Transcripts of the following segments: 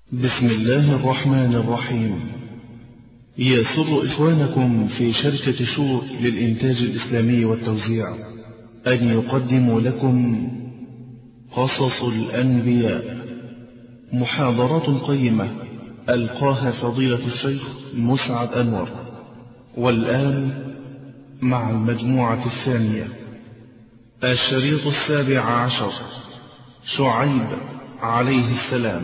بسم الله الرحمن الرحيم يسر إخوانكم في شركة شور للإنتاج الإسلامي والتوزيع أن يقدموا لكم قصص الأنبياء محاضرات قيمة ألقاها فضيلة الشيخ مسعد أنور والآن مع المجموعة الثانية الشريط السابع عشر شعيب عليه السلام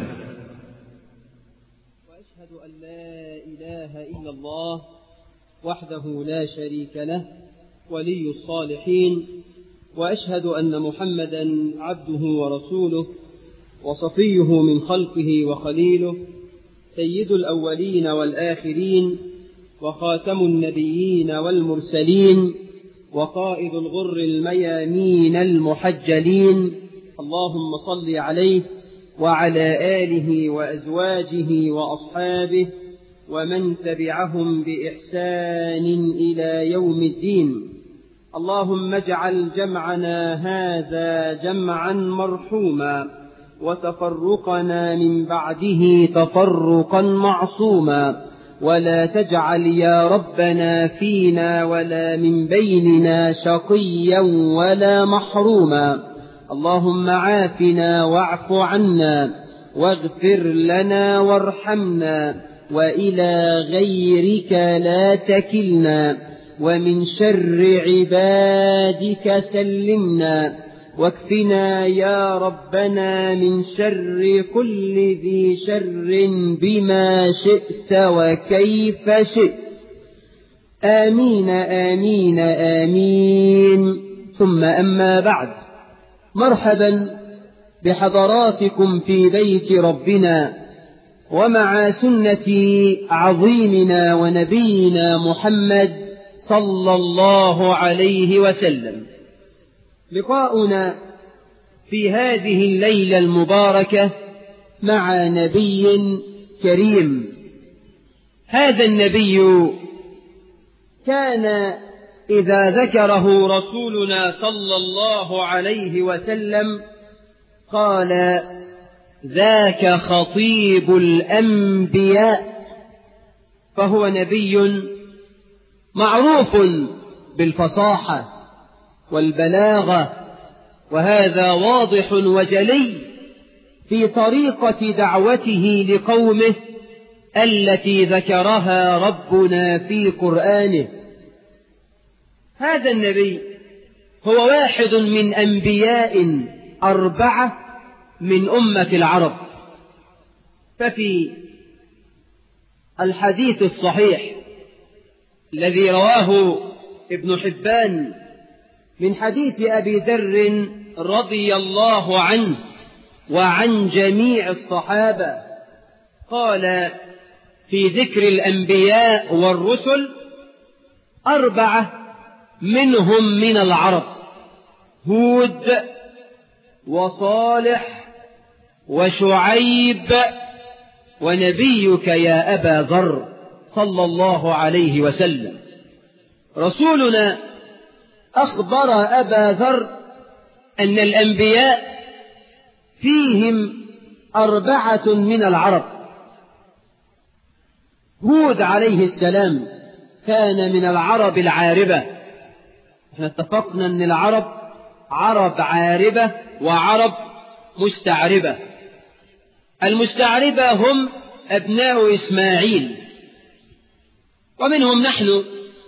وأشهد أن لا إله إلا الله وحده لا شريك له ولي الصالحين وأشهد أن محمدا عبده ورسوله وصفيه من خلقه وخليله سيد الأولين والآخرين وخاتم النبيين والمرسلين وقائد الغر الميامين المحجلين اللهم صل عليه وعلى آله وأزواجه وأصحابه ومن تبعهم بإحسان إلى يوم الدين اللهم اجعل جمعنا هذا جمعا مرحوما وتفرقنا من بعده تفرقا معصوما ولا تجعل يا ربنا فينا ولا من بيننا شقيا ولا محروما اللهم عافنا واعف عنا واغفر لنا وارحمنا وإلى غيرك لا تكلنا ومن شر عبادك سلمنا واكفنا يا ربنا من شر كل ذي شر بما شئت وكيف شئت آمين آمين آمين ثم أما بعد مرحبا بحضراتكم في بيت ربنا ومع سنة عظيمنا ونبينا محمد صلى الله عليه وسلم لقاؤنا في هذه الليلة المباركة مع نبي كريم هذا النبي كان إذا ذكره رسولنا صلى الله عليه وسلم قال ذاك خطيب الأنبياء فهو نبي معروف بالفصاحة والبلاغة وهذا واضح وجلي في طريقة دعوته لقومه التي ذكرها ربنا في قرآنه هذا النبي هو واحد من أنبياء أربعة من أمة العرب ففي الحديث الصحيح الذي رواه ابن حبان من حديث أبي ذر رضي الله عنه وعن جميع الصحابة قال في ذكر الأنبياء والرسل أربعة منهم من العرب هود وصالح وشعيب ونبيك يا أبا ذر صلى الله عليه وسلم رسولنا أخبر أبا ذر أن الأنبياء فيهم أربعة من العرب هود عليه السلام كان من العرب العاربة احنا اتفقنا أن العرب عرب عاربة وعرب مستعربة المستعربة هم أبناء إسماعيل ومنهم نحن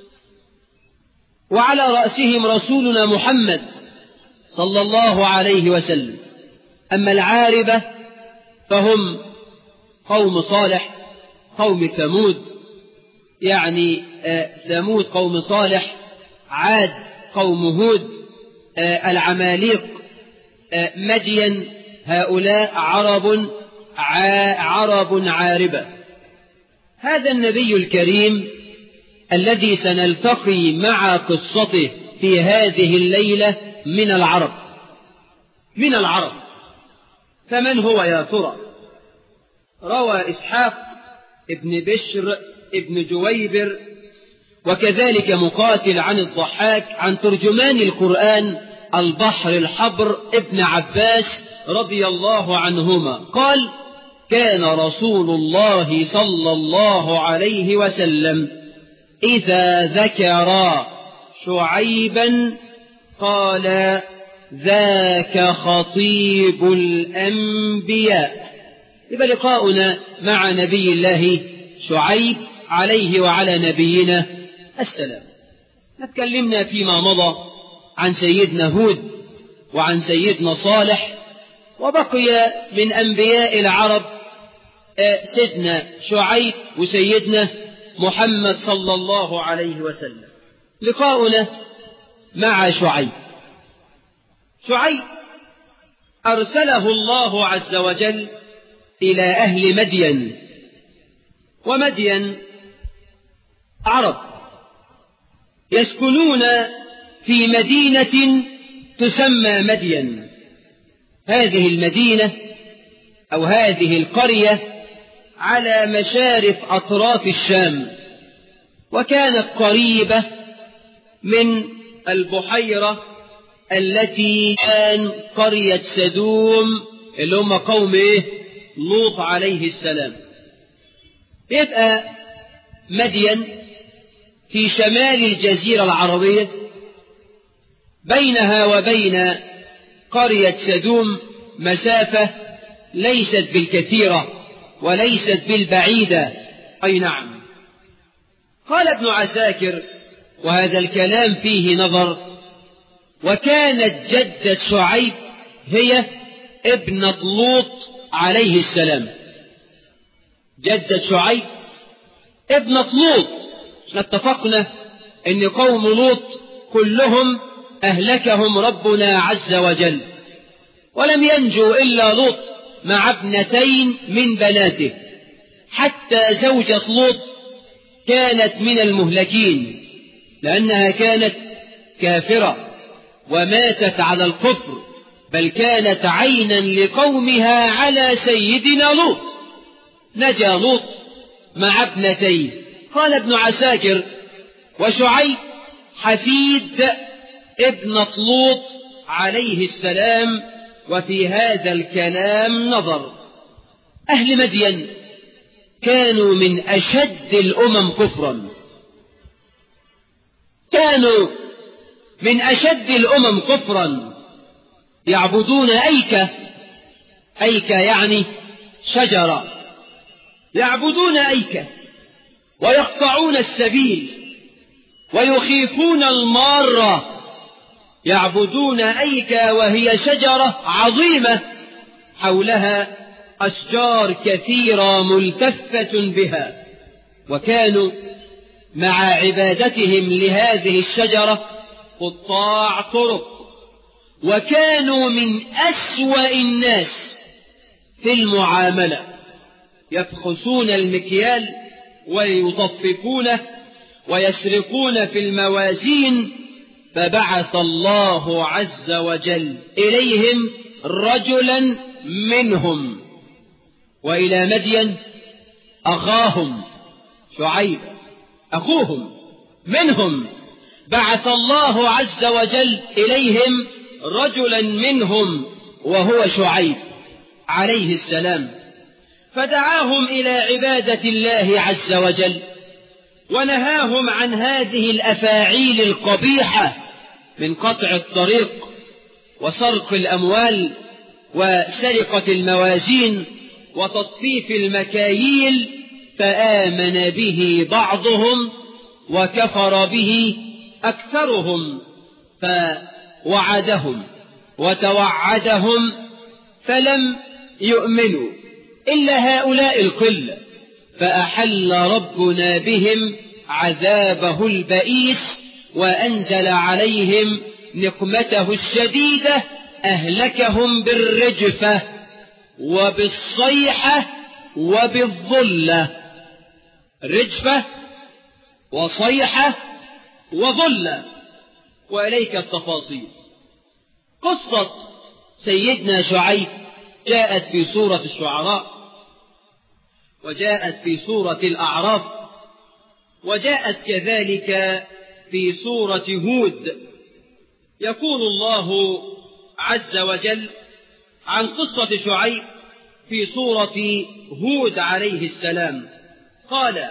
وعلى رأسهم رسولنا محمد صلى الله عليه وسلم أما العاربة فهم قوم صالح قوم ثمود يعني ثمود قوم صالح عاد قوم هود العماليق مدين هؤلاء عرب عرب عاربة هذا النبي الكريم الذي سنلتقي مع قصته في هذه الليلة من العرب من العرب فمن هو يا ترى روى إسحاق ابن بشر ابن جويبر وكذلك مقاتل عن الضحاك عن ترجمان القرآن البحر الحبر ابن عباس رضي الله عنهما قال كان رسول الله صلى الله عليه وسلم إذا ذكر شعيبا قال ذاك خطيب الأنبياء يبقى لقاؤنا مع نبي الله شعيب عليه وعلى نبينا السلام نتكلمنا فيما مضى عن سيدنا هود وعن سيدنا صالح وبقي من أنبياء العرب سيدنا شعيب وسيدنا محمد صلى الله عليه وسلم لقاؤنا مع شعيب شعيب أرسله الله عز وجل إلى أهل مدين ومدين عرب يسكنون في مدينة تسمى مدين هذه المدينة أو هذه القرية على مشارف أطراف الشام وكانت قريبة من البحيرة التي كان قرية سدوم اللي هم قوم إيه؟ لوط عليه السلام يبقى مدين في شمال الجزيرة العربية بينها وبين قرية سدوم مسافة ليست بالكثيرة وليست بالبعيدة أي نعم قال ابن عساكر وهذا الكلام فيه نظر وكانت جدة شعيب هي ابنة لوط عليه السلام جدة شعيب ابنة لوط اتفقنا ان قوم لوط كلهم أهلكهم ربنا عز وجل ولم ينجو إلا لوط مع ابنتين من بناته حتى زوجة لوط كانت من المهلكين لأنها كانت كافرة وماتت على الكفر بل كانت عينا لقومها على سيدنا لوط نجا لوط مع ابنتين قال ابن عساكر وشعيب حفيد ابنة لوط عليه السلام وفي هذا الكلام نظر أهل مدين كانوا من أشد الأمم كفرا كانوا من أشد الأمم كفرا يعبدون أيكة أيكة يعني شجرة يعبدون أيكة ويقطعون السبيل ويخيفون المارة يعبدون أيكة وهي شجرة عظيمة حولها أشجار كثيرة ملتفة بها وكانوا مع عبادتهم لهذه الشجرة قطاع طرق وكانوا من أسوأ الناس في المعاملة يبخسون المكيال ويطففونه ويسرقون في الموازين فبعث الله عز وجل إليهم رجلا منهم وإلى مدين أخاهم شعيب أخوهم منهم بعث الله عز وجل إليهم رجلا منهم وهو شعيب عليه السلام فدعاهم إلى عبادة الله عز وجل ونهاهم عن هذه الأفاعيل القبيحة من قطع الطريق وسرق الأموال وسرقة الموازين وتطفيف المكاييل فآمن به بعضهم وكفر به أكثرهم فوعدهم وتوعدهم فلم يؤمنوا إلا هؤلاء القلة فأحل ربنا بهم عذابه البئيس وأنزل عليهم نقمته الشديدة أهلكهم بالرجفة وبالصيحة وبالظلة رجفة وصيحة وظلة وإليك التفاصيل قصة سيدنا شعيب جاءت في سورة الشعراء وجاءت في سورة الأعراف وجاءت كذلك في سورة هود يقول الله عز وجل عن قصة شعيب في سورة هود عليه السلام قال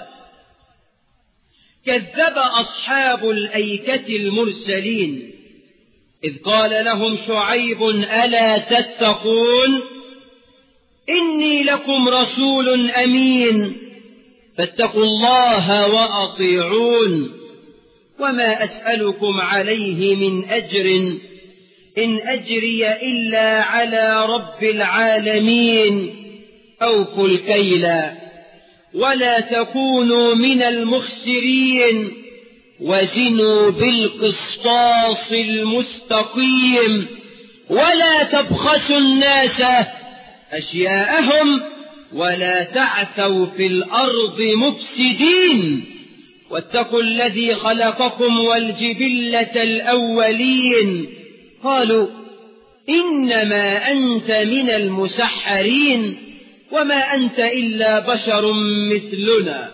كذب أصحاب الأيكة المرسلين إذ قال لهم شعيب ألا تتقون إني لكم رسول أمين فاتقوا الله وأطيعون وما أسألكم عليه من أجر إن أجري إلا على رب العالمين أوفوا الكيل ولا تكونوا من المخسرين وزنوا بالقسطاس المستقيم ولا تبخسوا الناس أشياءهم ولا تعثوا في الأرض مفسدين واتقوا الذي خلقكم والجبلة الأولين قالوا إنما أنت من المسحرين وما أنت إلا بشر مثلنا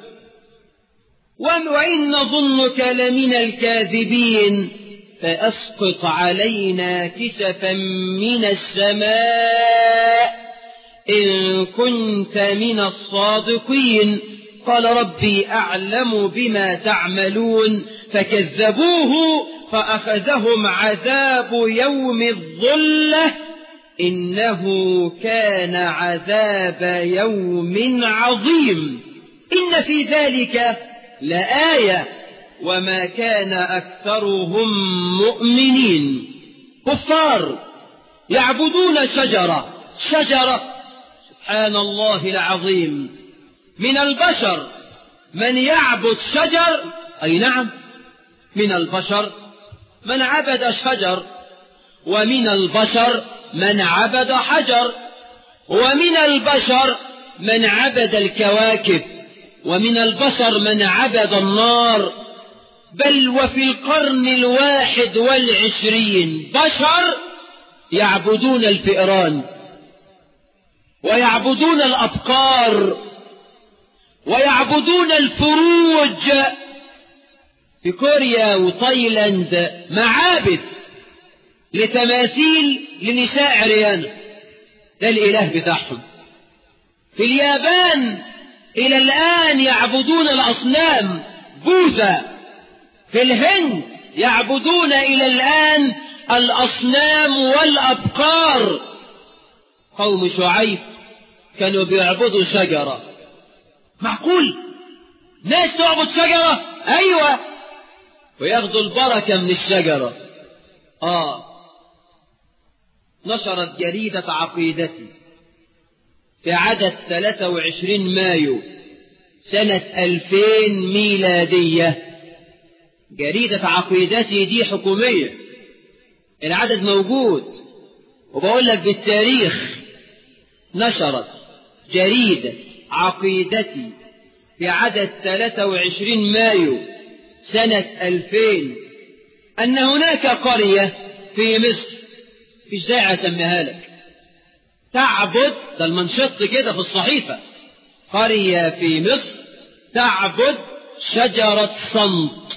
وإن نظنك لمن الكاذبين فأسقط علينا كسفا من السماء إن كنت من الصادقين قال ربي أعلم بما تعملون فكذبوه فأخذهم عذاب يوم الظلة إنه كان عذاب يوم عظيم إن في ذلك لآية وما كان أكثرهم مؤمنين كفار يعبدون شجرة شجرة سبحان الله العظيم من البشر من يعبد شجر أي نعم من البشر من عبد شجر ومن البشر من عبد حجر ومن البشر من عبد الكواكب ومن البشر من عبد النار بل وفي القرن الواحد والعشرين بشر يعبدون الفئران ويعبدون الأبقار ويعبدون الفروج في كوريا وتايلاند معابد لتماثيل لنساء عريان ده الإله بتاعهم في اليابان إلى الآن يعبدون الأصنام بوذا في الهند يعبدون إلى الآن الأصنام والأبقار قوم شعيب كانوا بيعبدوا شجرة معقول ناس تعبد شجرة أيوة وياخدوا البركة من الشجرة آه نشرت جريدة عقيدتي في عدد 23 مايو سنة 2000 ميلادية جريدة عقيدتي دي حكومية العدد موجود وبقول لك بالتاريخ نشرت جريدة عقيدتي في عدد 23 مايو سنة 2000 أن هناك قرية في مصر مش داعي أسميها لك تعبد ده المنشط كده في الصحيفة قرية في مصر تعبد شجرة صمت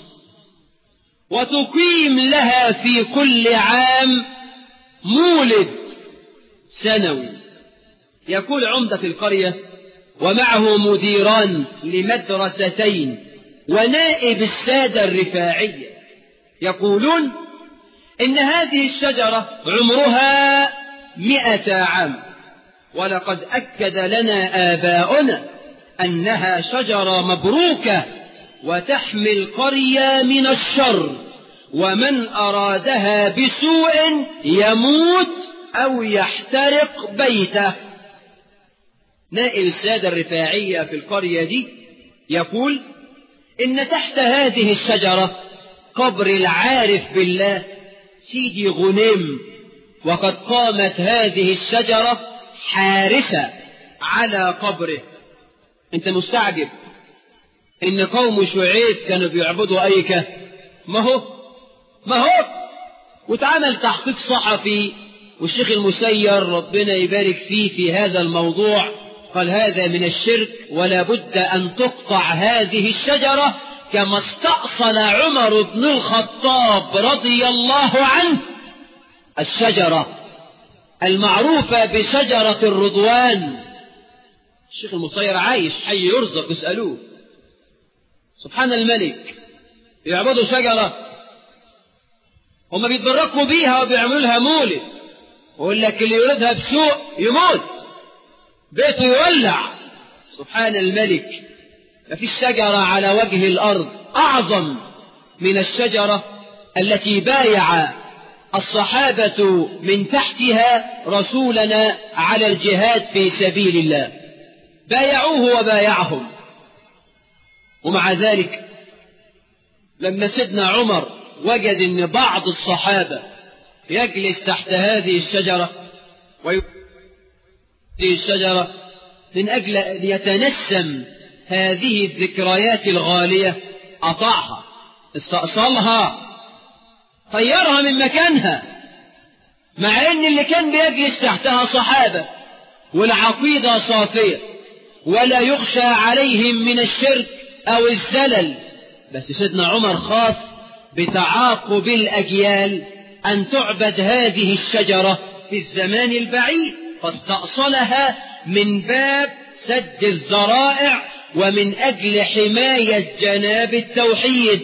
وتقيم لها في كل عام مولد سنوي يقول عمدة القرية ومعه مديران لمدرستين ونائب السادة الرفاعية يقولون إن هذه الشجرة عمرها مئة عام ولقد أكد لنا آباؤنا أنها شجرة مبروكة وتحمي القرية من الشر ومن أرادها بسوء يموت أو يحترق بيته نائب السادة الرفاعية في القرية دي يقول إن تحت هذه الشجرة قبر العارف بالله سيدي غنيم وقد قامت هذه الشجرة حارسة على قبره انت مستعجب ان قوم شعيب كانوا بيعبدوا ايكة ما هو ما هو واتعمل تحقيق صحفي والشيخ المسير ربنا يبارك فيه في هذا الموضوع قال هذا من الشرك ولا بد أن تقطع هذه الشجرة كما استأصل عمر بن الخطاب رضي الله عنه الشجرة المعروفة بشجرة الرضوان الشيخ المصير عايش حي يرزق اسألوه سبحان الملك يعبدوا شجرة هم بيتبركوا بيها وبيعملوا لها مولد ويقول لك اللي يريدها بسوء يموت بيته يولع سبحان الملك ما فيش شجرة على وجه الأرض أعظم من الشجرة التي بايع الصحابة من تحتها رسولنا على الجهاد في سبيل الله بايعوه وبايعهم ومع ذلك لما سيدنا عمر وجد ان بعض الصحابة يجلس تحت هذه الشجرة ويؤتي الشجرة من أجل أن يتنسم هذه الذكريات الغالية أطاعها استأصلها طيرها من مكانها مع ان اللي كان بيجلس تحتها صحابة والعقيدة صافية ولا يخشى عليهم من الشرك او الزلل بس سيدنا عمر خاف بتعاقب الاجيال ان تعبد هذه الشجرة في الزمان البعيد فاستأصلها من باب سد الذرائع ومن اجل حماية جناب التوحيد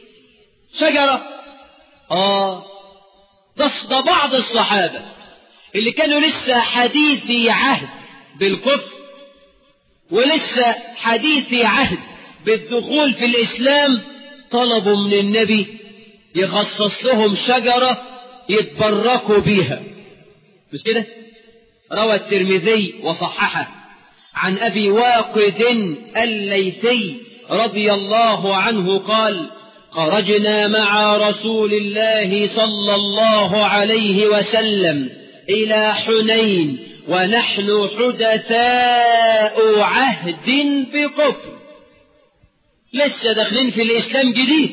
شجرة آه ده بعض الصحابة اللي كانوا لسه حديثي عهد بالكفر ولسه حديثي عهد بالدخول في الإسلام طلبوا من النبي يخصص لهم شجرة يتبركوا بيها مش كده روى الترمذي وصححه عن أبي واقد الليثي رضي الله عنه قال خرجنا مع رسول الله صلى الله عليه وسلم إلى حنين ونحن حدثاء عهد بكفر لسه داخلين في الإسلام جديد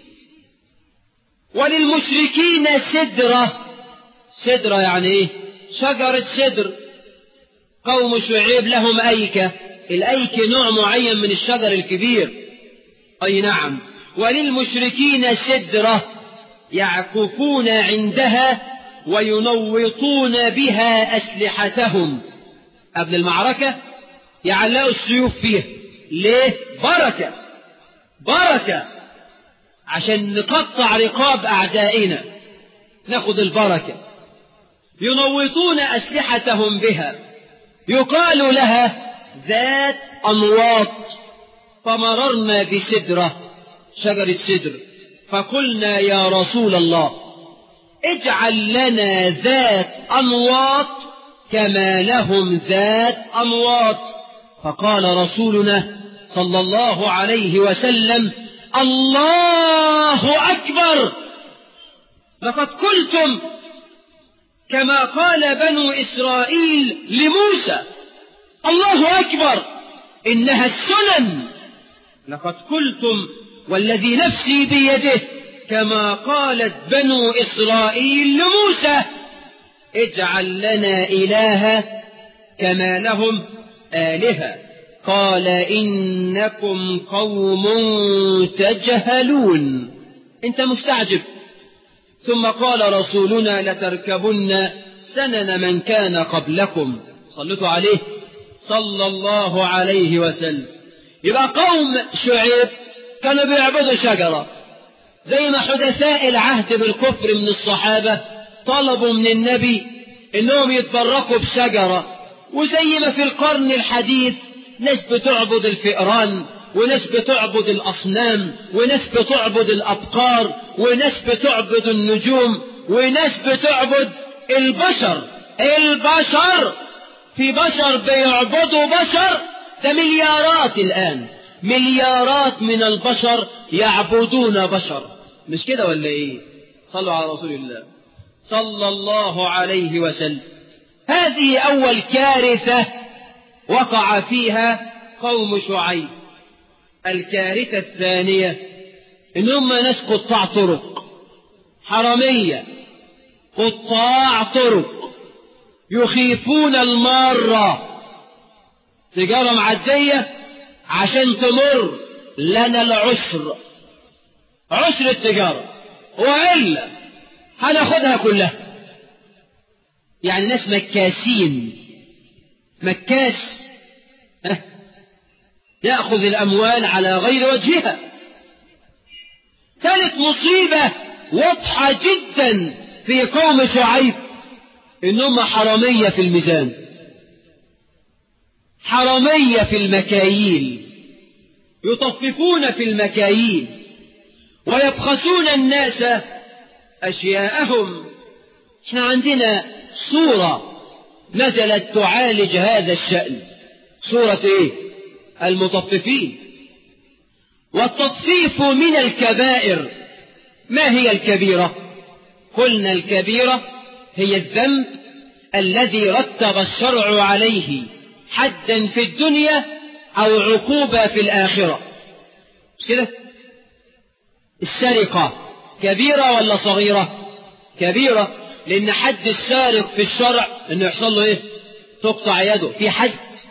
وللمشركين سدرة سدرة يعني إيه شجرة سدر قوم شعيب لهم أيكة الأيكة نوع معين من الشجر الكبير أي نعم وللمشركين سدرة يعكفون عندها وينوطون بها أسلحتهم قبل المعركة يعلقوا السيوف فيها ليه؟ بركة بركة عشان نقطع رقاب أعدائنا ناخد البركة ينوطون أسلحتهم بها يقال لها ذات أنواط فمررنا بسدرة شجرة سدر فقلنا يا رسول الله اجعل لنا ذات أنواط كما لهم ذات أنواط فقال رسولنا صلى الله عليه وسلم الله أكبر لقد قلتم كما قال بنو إسرائيل لموسى الله أكبر إنها السنن لقد قلتم والذي نفسي بيده كما قالت بنو إسرائيل لموسى اجعل لنا إلها كما لهم آلهة قال إنكم قوم تجهلون انت مستعجب ثم قال رسولنا لتركبن سنن من كان قبلكم صلتوا عليه صلى الله عليه وسلم يبقى قوم شعيب كانوا بيعبدوا شجرة زي ما حدثاء العهد بالكفر من الصحابة طلبوا من النبي انهم يتبركوا بشجرة وزي ما في القرن الحديث ناس بتعبد الفئران وناس بتعبد الأصنام وناس بتعبد الأبقار وناس بتعبد النجوم وناس بتعبد البشر البشر في بشر بيعبدوا بشر ده مليارات الآن مليارات من البشر يعبدون بشر مش كده ولا ايه صلوا على رسول الله صلى الله عليه وسلم هذه أول كارثة وقع فيها قوم شعيب الكارثة الثانية إن هم ناس قطاع طرق حرمية قطاع طرق يخيفون المارة تجارة معدية عشان تمر لنا العسر عسر التجارة وإلا هناخدها كلها يعني ناس مكاسين مكاس يأخذ الأموال على غير وجهها ثالث مصيبة واضحة جدا في قوم شعيب إنهم حرامية في الميزان حرامية في المكاييل يطففون في المكاييل ويبخسون الناس أشياءهم احنا عندنا صورة نزلت تعالج هذا الشأن صورة ايه المطففين والتطفيف من الكبائر ما هي الكبيرة قلنا الكبيرة هي الذنب الذي رتب الشرع عليه حدا في الدنيا أو عقوبة في الآخرة مش كده السرقة كبيرة ولا صغيرة كبيرة لأن حد السارق في الشرع أنه يحصل له إيه تقطع يده في حد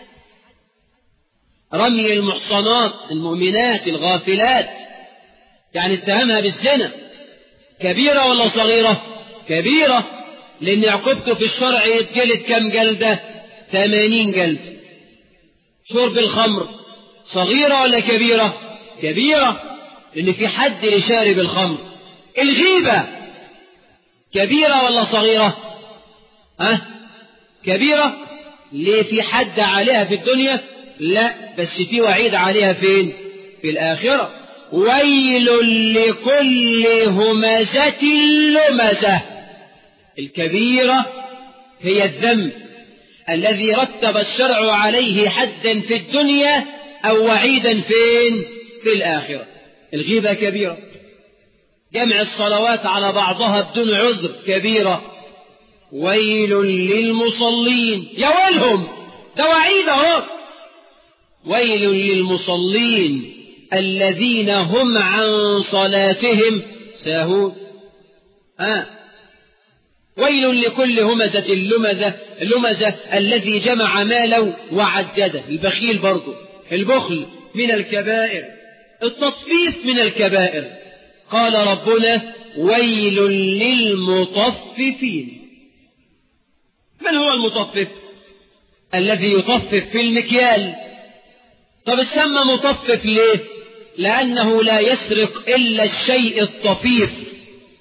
رمي المحصنات المؤمنات الغافلات يعني اتهمها بالزنا كبيرة ولا صغيرة كبيرة لأن عقوبته في الشرع يتجلد كم جلدة ثمانين جلدة شرب الخمر صغيرة ولا كبيرة كبيرة لأن في حد لشارب الخمر الغيبة كبيرة ولا صغيرة ها أه؟ كبيرة ليه في حد عليها في الدنيا لا بس في وعيد عليها فين في الآخرة ويل لكل همزة لمزة الكبيرة هي الذنب الذي رتب الشرع عليه حدا في الدنيا أو وعيدا فين في الآخرة الغيبة كبيرة جمع الصلوات على بعضها بدون عذر كبيرة ويل للمصلين يا ويلهم ده وعيد اهو ويل للمصلين الذين هم عن صلاتهم ساهون آه. ويل لكل همزة اللمزة اللمزة الذي جمع ماله وعدده البخيل برضه البخل من الكبائر التطفيف من الكبائر قال ربنا ويل للمطففين من هو المطفف الذي يطفف في المكيال طب سمى مطفف ليه لأنه لا يسرق إلا الشيء الطفيف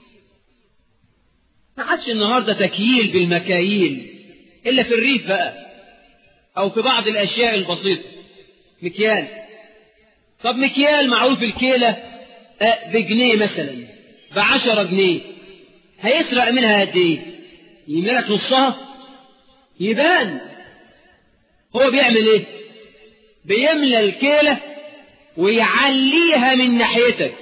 ما عادش النهاردة تكييل بالمكاييل إلا في الريف بقى أو في بعض الأشياء البسيطة مكيال طب مكيال معروف الكيلة بجنيه مثلا بعشرة جنيه هيسرق منها قد ايه يملك نصها يبان هو بيعمل ايه بيملى الكيلة ويعليها من ناحيتك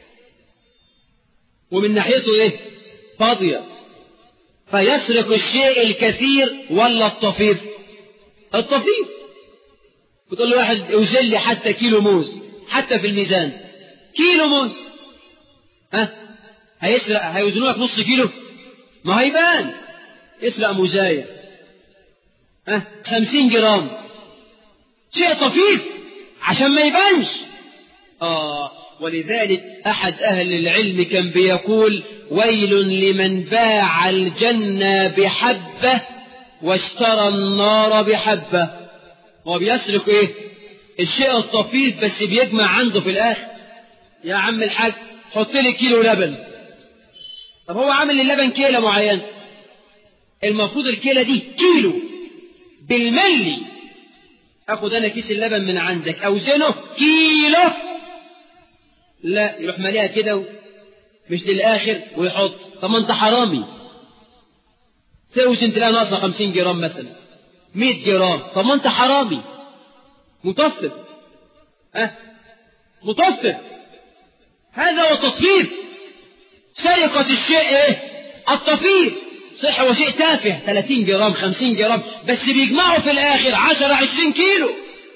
ومن ناحيته ايه فاضية فيسرق الشيء الكثير ولا الطفيف الطفيف بتقول له واحد اوزن لي حتى كيلو موز حتى في الميزان كيلو موز ها هيسرق هيوزنوا لك نص كيلو ما هيبان يسرق موزاية ها خمسين جرام شيء طفيف عشان ما يبانش آه ولذلك أحد أهل العلم كان بيقول ويل لمن باع الجنة بحبة واشترى النار بحبة هو بيسرق ايه الشيء الطفيف بس بيجمع عنده في الآخر يا عم الحاج حط لي كيلو لبن طب هو عامل اللبن كيلة معين المفروض الكيلة دي كيلو بالملي اخد انا كيس اللبن من عندك اوزنه كيلو لا يروح ماليها كده مش للاخر ويحط طب ما انت حرامي توزن تلاقي ناقصه 50 جرام مثلا 100 جرام طب ما انت حرامي مطفف أه؟ مطفف هذا هو التطفيف سرقة الشيء ايه التطفيف صح هو شيء تافه 30 جرام 50 جرام بس بيجمعوا في الاخر 10 20 كيلو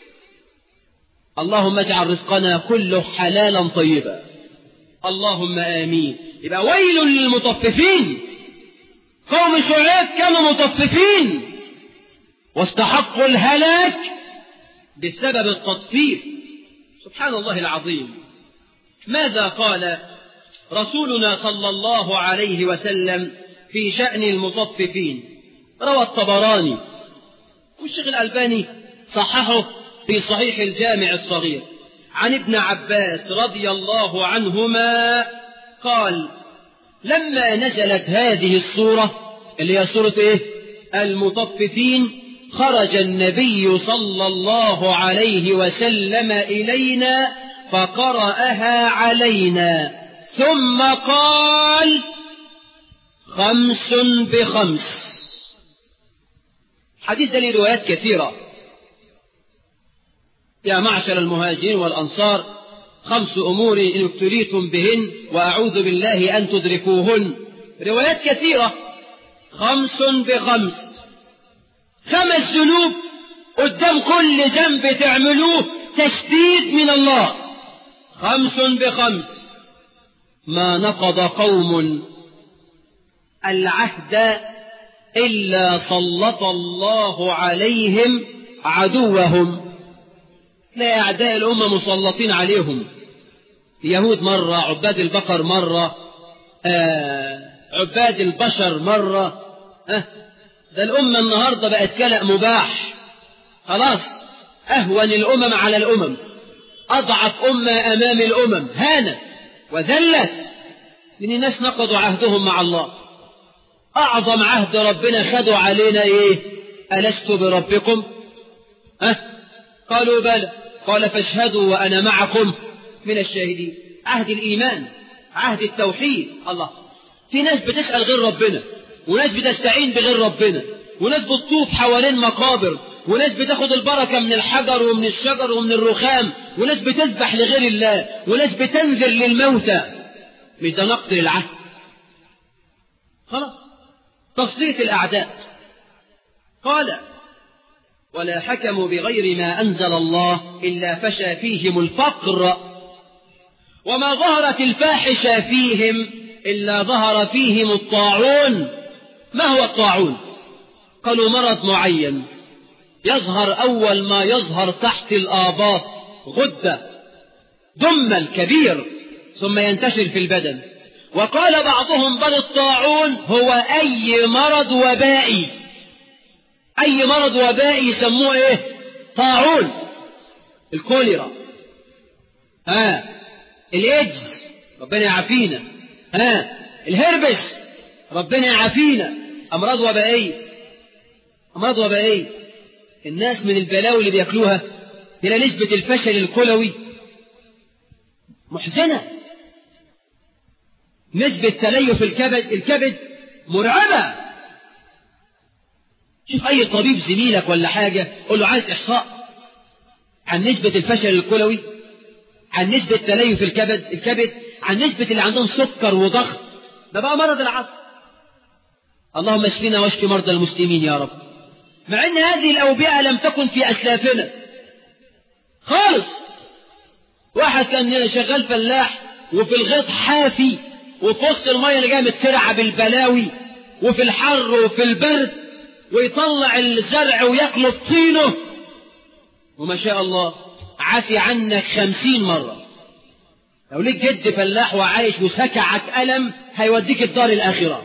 اللهم اجعل رزقنا كله حلالا طيبا اللهم امين يبقى ويل للمطففين قوم شعيب كانوا مطففين واستحقوا الهلاك بسبب التطفيف سبحان الله العظيم ماذا قال رسولنا صلى الله عليه وسلم في شأن المطففين روى الطبراني والشيخ الألباني صححه في صحيح الجامع الصغير عن ابن عباس رضي الله عنهما قال لما نزلت هذه الصورة اللي هي سورة ايه المطففين خرج النبي صلى الله عليه وسلم إلينا فقرأها علينا ثم قال خمس بخمس حديث له روايات كثيرة يا معشر المهاجرين والأنصار خمس أمور إن ابتليتم بهن وأعوذ بالله أن تدركوهن روايات كثيرة خمس بخمس خمس ذنوب قدام كل ذنب تعملوه تشديد من الله خمس بخمس ما نقض قوم العهد إلا سلط الله عليهم عدوهم لا أعداء الأمة مسلطين عليهم يهود مرة عباد البقر مرة آه عباد البشر مرة آه ده الأمة النهاردة بقت كلأ مباح خلاص أهون الأمم على الأمم أضعف أمة أمام الأمم هانت وذلت لأن الناس نقضوا عهدهم مع الله أعظم عهد ربنا خدوا علينا إيه ألست بربكم أه؟ قالوا بلى قال فاشهدوا وأنا معكم من الشاهدين عهد الإيمان عهد التوحيد الله في ناس بتسأل غير ربنا وناس بتستعين بغير ربنا وناس بتطوف حوالين مقابر وناس بتاخد البركة من الحجر ومن الشجر ومن الرخام وناس بتذبح لغير الله وناس بتنذر للموتى مش ده نقد للعهد خلاص تسليط الأعداء قال ولا حكموا بغير ما أنزل الله إلا فشى فيهم الفقر وما ظهرت الفاحشة فيهم إلا ظهر فيهم الطاعون ما هو الطاعون قالوا مرض معين يظهر أول ما يظهر تحت الآباط غدة دم كبير ثم ينتشر في البدن وقال بعضهم بل الطاعون هو أي مرض وبائي أي مرض وبائي يسموه إيه طاعون الكوليرا ها الإيدز ربنا يعافينا ها الهربس ربنا يعافينا أمراض وبائية أمراض وبائية الناس من البلاوي اللي بياكلوها إلى نسبة الفشل الكلوي محزنة نسبة تليف الكبد الكبد مرعبة شوف أي طبيب زميلك ولا حاجة قول له عايز إحصاء عن نسبة الفشل الكلوي عن نسبة تليف الكبد الكبد عن نسبة اللي عندهم سكر وضغط ده بقى مرض العصر اللهم اشفنا واشف مرضى المسلمين يا رب مع ان هذه الأوبئة لم تكن في أسلافنا خالص واحد كان شغال فلاح وفي الغيط حافي وفي وسط المية اللي جايه مترعة بالبلاوي وفي الحر وفي البرد ويطلع الزرع وياكله بطينه وما شاء الله عافي عنك خمسين مرة لو ليك جد فلاح وعايش وسكعك ألم هيوديك الدار الآخرة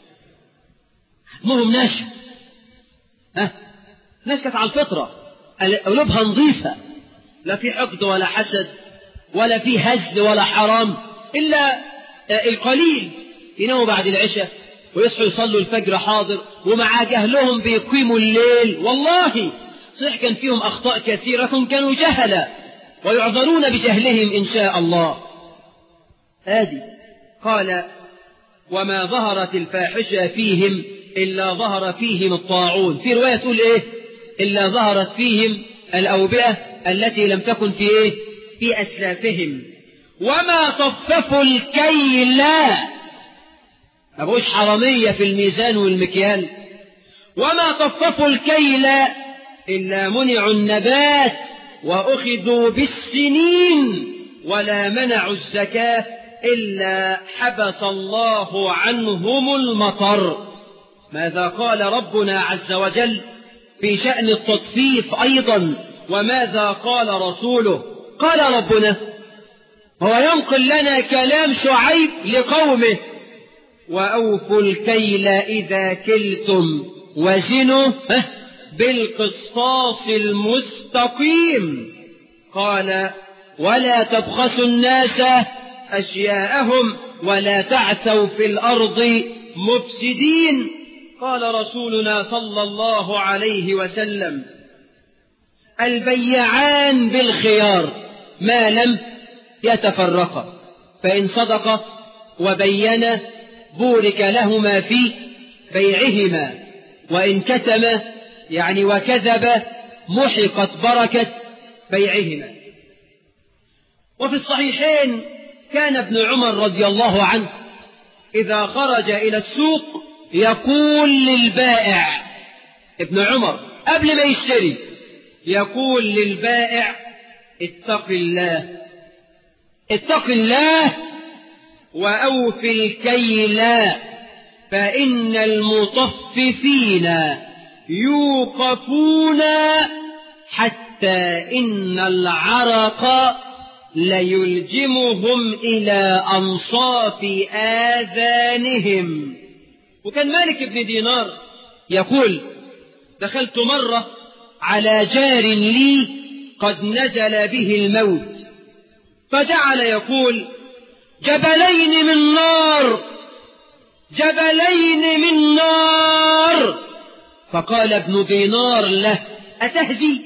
همهم ناشف ها ناس كانت على الفطرة قلوبها نظيفة لا في حقد ولا حسد ولا في هزل ولا حرام إلا القليل يناموا بعد العشاء ويصحوا يصلوا الفجر حاضر ومع جهلهم بيقيموا الليل والله صحيح كان فيهم أخطاء كثيرة كانوا جهلا ويعذرون بجهلهم إن شاء الله هذه قال وما ظهرت الفاحشة فيهم إلا ظهر فيهم الطاعون في رواية تقول إيه إلا ظهرت فيهم الأوبئة التي لم تكن في إيه في أسلافهم وما طففوا الكيل ما بقوش حرامية في الميزان والمكيال وما طففوا الكيل إلا منعوا النبات وأخذوا بالسنين ولا منعوا الزكاة إلا حبس الله عنهم المطر ماذا قال ربنا عز وجل في شأن التطفيف أيضا وماذا قال رسوله قال ربنا هو ينقل لنا كلام شعيب لقومه وأوفوا الكيل إذا كلتم وزنوا بالقسطاس المستقيم قال ولا تبخسوا الناس أشياءهم ولا تعثوا في الأرض مفسدين قال رسولنا صلى الله عليه وسلم البيعان بالخيار ما لم يتفرقا فإن صدقا وبينا بورك لهما في بيعهما وإن كتم يعني وكذب محقت بركة بيعهما وفي الصحيحين كان ابن عمر رضي الله عنه إذا خرج إلى السوق يقول للبائع ابن عمر قبل ما يشتري يقول للبائع اتق الله اتق الله وأوف الكيل فإن المطففين يوقفون حتى إن العرق ليلجمهم إلى أنصاف آذانهم وكان مالك بن دينار يقول دخلت مرة على جار لي قد نزل به الموت فجعل يقول جبلين من نار جبلين من نار فقال ابن دينار له أتهزي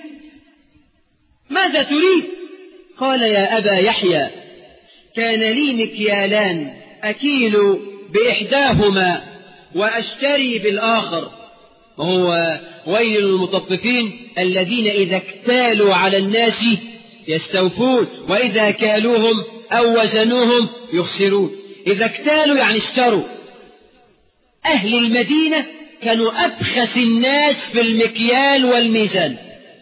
ماذا تريد قال يا أبا يحيى كان لي مكيالان أكيل بإحداهما وأشتري بالآخر وهو ويل المطففين الذين إذا اكتالوا على الناس يستوفون وإذا كالوهم أو وزنوهم يخسرون إذا اكتالوا يعني اشتروا أهل المدينة كانوا أبخس الناس في المكيال والميزان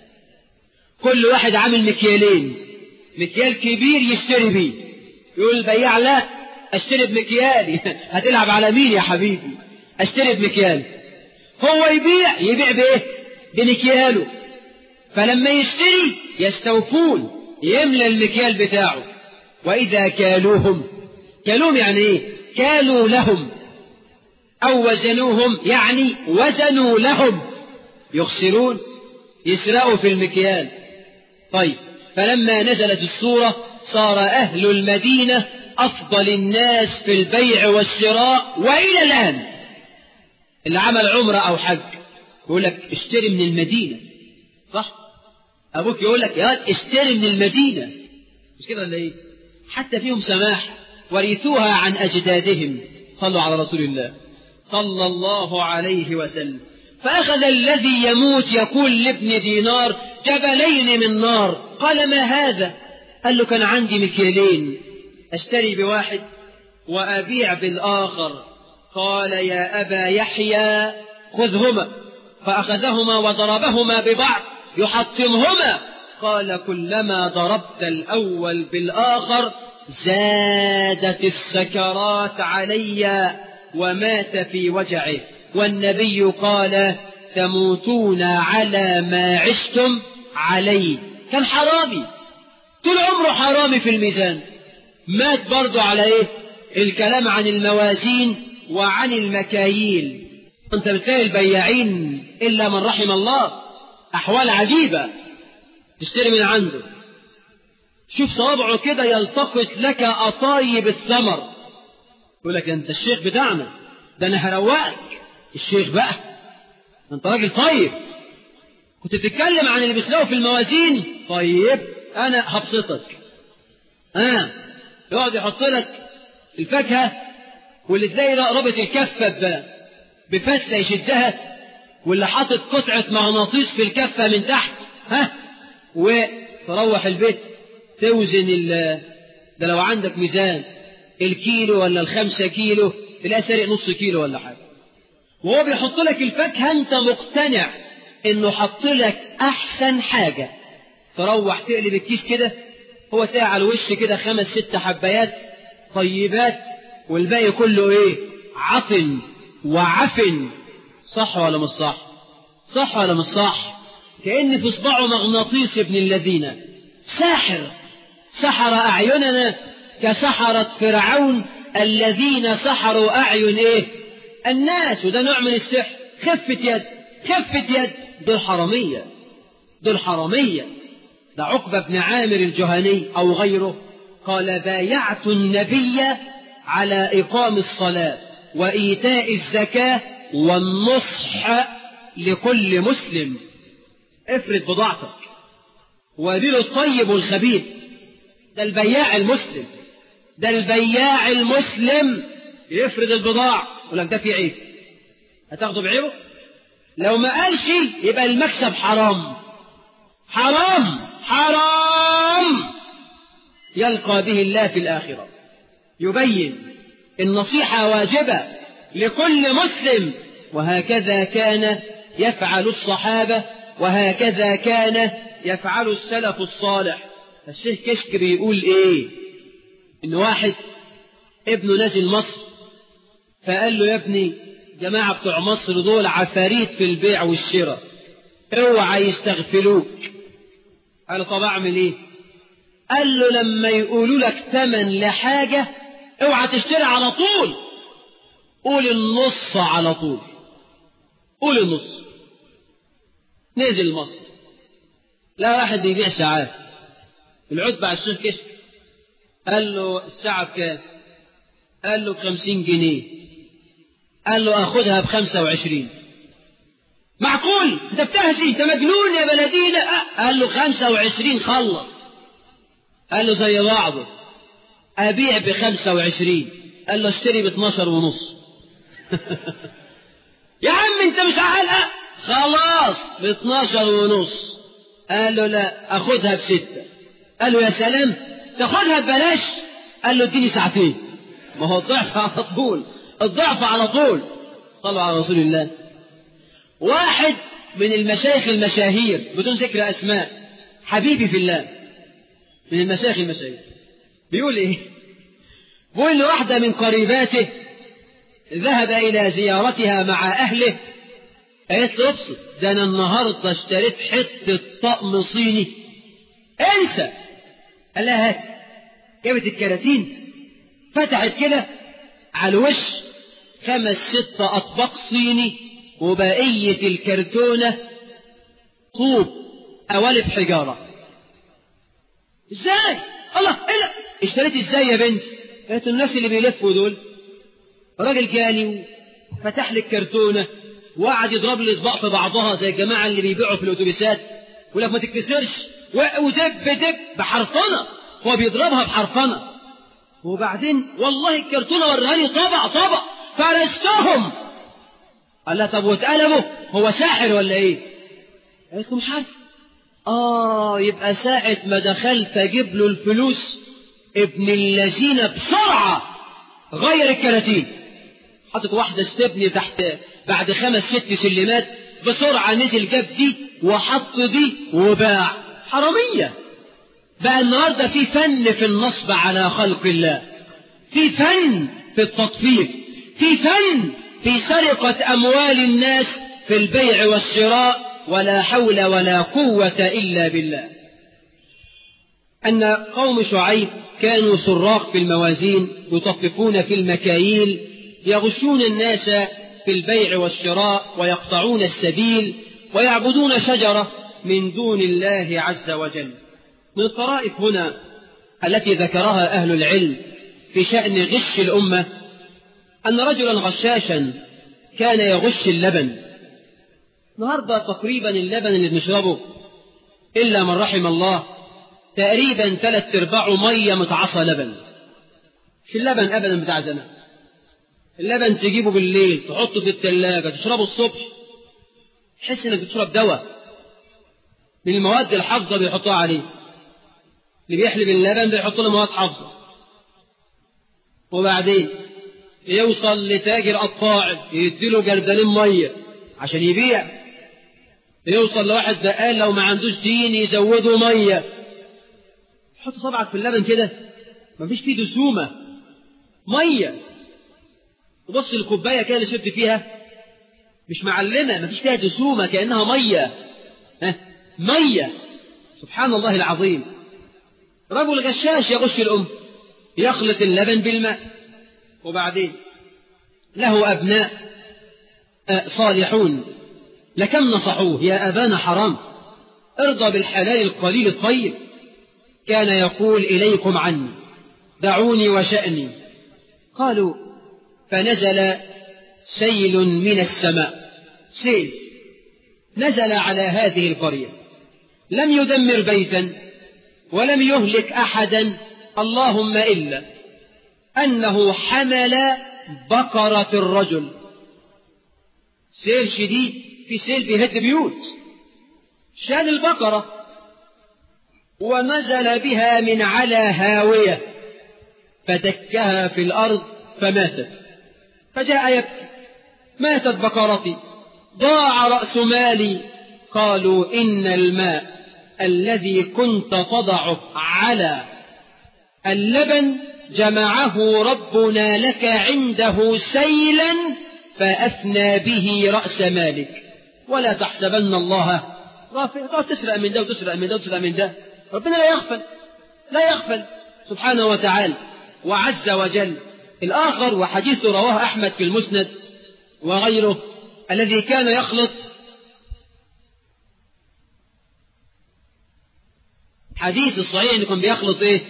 كل واحد عامل مكيالين مكيال كبير يشتري بيه يقول البياع لا اشتري بمكيالي هتلعب على مين يا حبيبي اشتري بمكيالي هو يبيع يبيع بايه بمكياله فلما يشتري يستوفون يملى المكيال بتاعه واذا كالوهم كالوهم يعني ايه كالوا لهم او وزنوهم يعني وزنوا لهم يخسرون يسرقوا في المكيال طيب فلما نزلت السورة صار أهل المدينة أفضل الناس في البيع والشراء وإلى الآن اللي عمل عمرة أو حج يقول لك اشتري من المدينة صح أبوك يقول لك يا اشتري من المدينة مش كده ولا إيه حتى فيهم سماح ورثوها عن أجدادهم صلوا على رسول الله صلى الله عليه وسلم فأخذ الذي يموت يقول لابن دينار جبلين من نار قال ما هذا قال له كان عندي مكيالين أشتري بواحد وأبيع بالآخر قال يا أبا يحيى خذهما فأخذهما وضربهما ببعض يحطمهما قال كلما ضربت الأول بالآخر زادت السكرات علي ومات في وجعه والنبي قال تموتون على ما عشتم عليه كان حرامي طول عمره حرامي في الميزان مات برضه على ايه الكلام عن الموازين وعن المكاييل انت بتلاقي البياعين الا من رحم الله احوال عجيبه تشتري من عنده شوف صوابعه كده يلتقط لك اطايب الثمر يقول لك انت الشيخ بتاعنا ده انا هروقك الشيخ بقى انت راجل طيب كنت بتتكلم عن اللي بيسرقوا في الموازين طيب انا هبسطك اه يقعد يحط لك الفاكهه واللي تلاقي رابط الكفه بفتله يشدها واللي حاطط قطعه مغناطيس في الكفه من تحت ها وتروح البيت توزن ال ده لو عندك ميزان الكيلو ولا الخمسة كيلو تلاقي سارق نص كيلو ولا حاجة وهو بيحط لك الفاكهة أنت مقتنع إنه حط لك أحسن حاجة تروح تقلب الكيس كده هو تلاقي على الوش كده خمس ست حبايات طيبات والباقي كله إيه عطن وعفن صح ولا مش صح صح ولا مش صح كأن في صباعه مغناطيس ابن الذين ساحر سحر أعيننا كسحرة فرعون الذين سحروا أعين إيه الناس وده نوع من السحر خفة يد خفة يد دول حرامية دول حرامية ده عقبة بن عامر الجهني أو غيره قال بايعت النبي على إقام الصلاة وإيتاء الزكاة والنصح لكل مسلم افرد بضاعتك وابيل الطيب والخبيث ده البياع المسلم ده البياع المسلم يفرد البضاعة يقول لك ده في عيب هتاخده بعيبه لو ما قالش يبقى المكسب حرام حرام حرام يلقى به الله في الآخرة يبين النصيحة واجبة لكل مسلم وهكذا كان يفعل الصحابة وهكذا كان يفعل السلف الصالح الشيخ كشك بيقول ايه ان واحد ابنه نازل مصر فقال له يا ابني جماعة بتوع مصر دول عفاريت في البيع والشراء اوعى يستغفلوك قال طب اعمل ايه قال له لما يقولوا لك ثمن لحاجة اوعى تشتري على طول قول النص على طول قول النص نزل مصر لا واحد يبيع ساعات العتبة على الشيخ كشك قال له الساعة بكام قال له بخمسين جنيه قال له أخذها بخمسة وعشرين معقول انت بتهزي انت مجنون يا بلدينا قال له خمسة وعشرين خلص قال له زي بعضه أبيع بخمسة وعشرين قال له اشتري باتناشر ونص يا عم انت مش عقل خلاص باتناشر ونص قال له لا أخذها بستة قال له يا سلام تاخدها ببلاش قال له اديني ساعتين ما هو الضعف على طول الضعف على طول صلوا على رسول الله واحد من المشايخ المشاهير بدون ذكر أسماء حبيبي في الله من المشايخ المشاهير بيقول ايه بيقول له واحدة من قريباته ذهب إلى زيارتها مع أهله قالت له ابسط ده أنا النهاردة اشتريت حتة طقم صيني انسى قال لها هات جابت الكراتين فتحت كده على الوش خمس ست أطباق صيني وبقية الكرتونة طوب قوالب حجارة ازاي الله ايه لا اشتريت ازاي يا بنت قالت الناس اللي بيلفوا دول راجل جاني فتح لي الكرتونة وقعد يضرب لي اطباق في بعضها زي الجماعة اللي بيبيعوا في الاتوبيسات يقول لك ما تتكسرش ودب دب بحرفنة هو بيضربها بحرفنة وبعدين والله الكرتونة وراني طبق طبق فرستهم قال لها طب واتقلبوا هو ساحر ولا ايه قالت له مش عارف اه يبقى ساعة ما دخلت اجيب له الفلوس ابن الذين بسرعة غير الكراتين حطت واحدة استبني تحت بعد خمس ست سلمات بسرعة نزل جاب دي وحط دي وباع حرامية بقى النهاردة في فن في النصب على خلق الله في فن في التطفيف في فن في سرقة أموال الناس في البيع والشراء ولا حول ولا قوة إلا بالله أن قوم شعيب كانوا سراق في الموازين يطففون في المكاييل يغشون الناس في البيع والشراء ويقطعون السبيل ويعبدون شجرة من دون الله عز وجل من الطرائف هنا التي ذكرها أهل العلم في شأن غش الأمة أن رجلا غشاشا كان يغش اللبن النهاردة تقريبا اللبن اللي بنشربه إلا من رحم الله تقريبا ثلاث ارباعه مية متعصى لبن مش اللبن أبدا بتاع زمان اللبن تجيبه بالليل تحطه في الثلاجة تشربه الصبح تحس انك بتشرب دواء من المواد الحافظة بيحطوها عليه اللي بيحلب اللبن بيحط له مواد حافظة وبعدين يوصل لتاجر قطاع يديله جردلين مية عشان يبيع يوصل لواحد بقال لو ما عندوش دين يزوده مية تحط صبعك في اللبن كده مفيش فيه دسومة مية تبص الكوباية كده اللي شربت فيها مش معلمة مفيش فيها دسومة كأنها مية ها مية سبحان الله العظيم رجل غشاش يغش الأم يخلط اللبن بالماء وبعدين له أبناء صالحون لكم نصحوه يا أبانا حرام ارضى بالحلال القليل الطيب كان يقول إليكم عني دعوني وشأني قالوا فنزل سيل من السماء سيل نزل على هذه القرية لم يدمر بيتا ولم يهلك أحدا اللهم إلا أنه حمل بقرة الرجل سيل شديد في سيل بيهد بيوت شال البقرة ونزل بها من على هاوية فدكها في الأرض فماتت فجاء يبكي ماتت بقرتي ضاع رأس مالي قالوا إن الماء الذي كنت تضعه على اللبن جمعه ربنا لك عنده سيلا فأفنى به رأس مالك ولا تحسبن الله غافل تقعد تسرق من ده وتسرق من ده وتسرق من ده ربنا لا يغفل لا يغفل سبحانه وتعالى وعز وجل الآخر وحديث رواه أحمد في المسند وغيره الذي كان يخلط حديث الصحيح أنه كان بيخلط إيه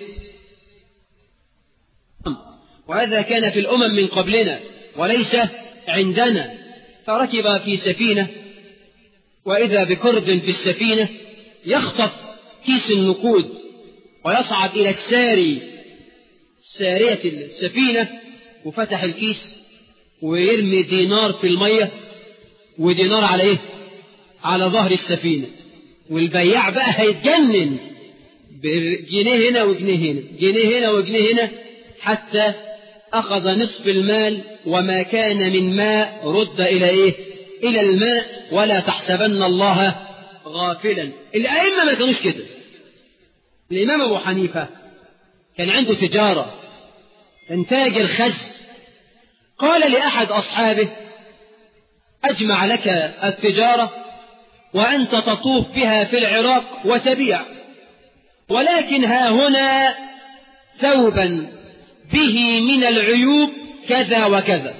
وهذا كان في الأمم من قبلنا وليس عندنا فركب في سفينة وإذا بكرد في السفينة يخطف كيس النقود ويصعد إلى الساري سارية السفينة وفتح الكيس ويرمي دينار في المية ودينار على إيه؟ على ظهر السفينة والبياع بقى هيتجنن بجنيه هنا وجنيه هنا جنيه هنا وجنيه هنا حتى أخذ نصف المال وما كان من ماء رد إلى إيه إلى الماء ولا تحسبن الله غافلا الأئمة ما كانوش كده الإمام أبو حنيفة كان عنده تجارة كان تاجر خز قال لأحد أصحابه أجمع لك التجارة وأنت تطوف بها في العراق وتبيع ولكن ها هنا ثوبا به من العيوب كذا وكذا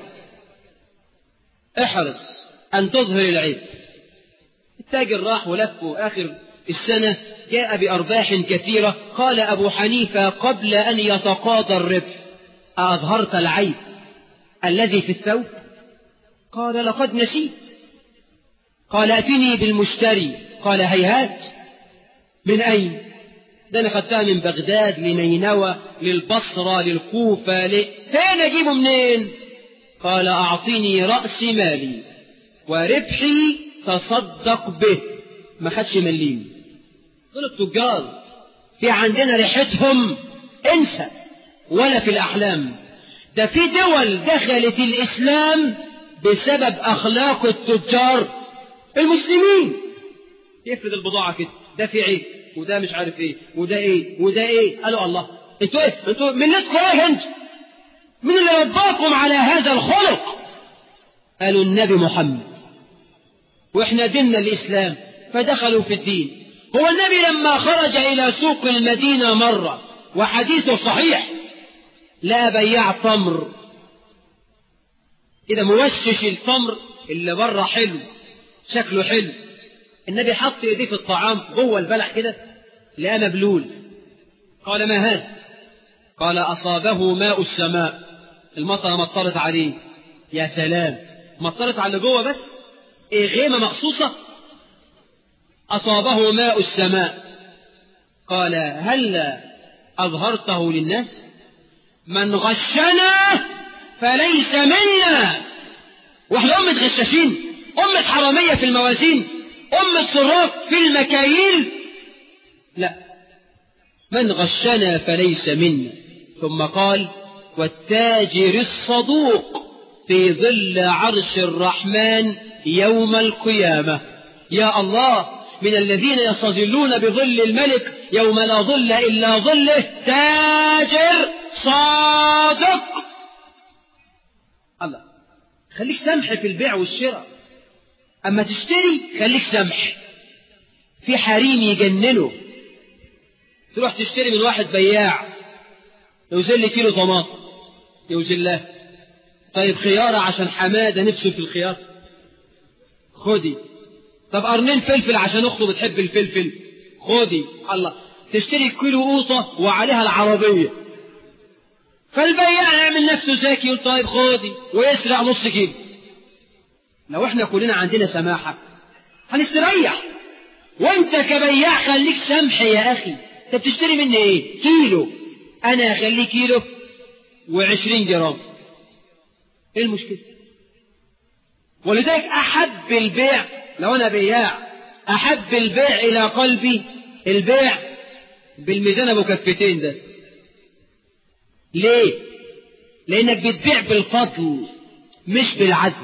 احرص أن تظهر العيب التاجر راح ولف آخر السنة جاء بأرباح كثيرة قال أبو حنيفة قبل أن يتقاضى الربح أظهرت العيب الذي في الثوب قال لقد نسيت قال أتني بالمشتري قال هيهات من أين ده أنا خدتها من بغداد لنينوى للبصرة للكوفة ل... فين أجيبه منين قال أعطني رأس مالي وربحي تصدق به ما خدش مليم دول التجار في عندنا ريحتهم انسى ولا في الأحلام ده في دول دخلت الإسلام بسبب أخلاق التجار المسلمين يفرد البضاعة كده ده في عيب وده مش عارف ايه وده ايه وده ايه قالوا الله انتوا ايه انتوا ملتكم ايه انت من اللي رباكم على هذا الخلق قالوا النبي محمد واحنا ديننا الاسلام فدخلوا في الدين هو النبي لما خرج الى سوق المدينه مره وحديثه صحيح لقى بياع تمر كده موشش التمر اللي بره حلو شكله حلو النبي حط ايديه في الطعام جوه البلح كده لقى مبلول قال ما هذا قال أصابه ماء السماء المطر مطرت عليه يا سلام مطرت على اللي جوه بس إيه غيمة مخصوصة أصابه ماء السماء قال هل أظهرته للناس من غشنا فليس منا واحنا أمة غشاشين أمة حرامية في الموازين أمة سراق في المكاييل لا من غشنا فليس منا ثم قال والتاجر الصدوق في ظل عرش الرحمن يوم القيامة يا الله من الذين يستظلون بظل الملك يوم لا ظل إلا ظله تاجر صادق الله خليك سمح في البيع والشراء أما تشتري خليك سمح في حريم يجننه تروح تشتري من واحد بياع يوزن لي كيلو طماطم يوزن له طيب خيارة عشان حمادة نفسه في الخيار خدي طب قرنين فلفل عشان اخته بتحب الفلفل خدي الله تشتري كيلو قوطة وعليها العربية فالبياع يعمل نفسه ذكي يقول طيب خدي ويسرق نص كيلو لو احنا كلنا عندنا سماحة هنستريح وانت كبياع خليك سمح يا اخي انت بتشتري مني ايه كيلو انا اخليه كيلو وعشرين جرام ايه المشكلة ولذلك احب البيع لو انا بياع احب البيع الى قلبي البيع بالميزان ابو كفتين ده ليه لانك بتبيع بالفضل مش بالعدل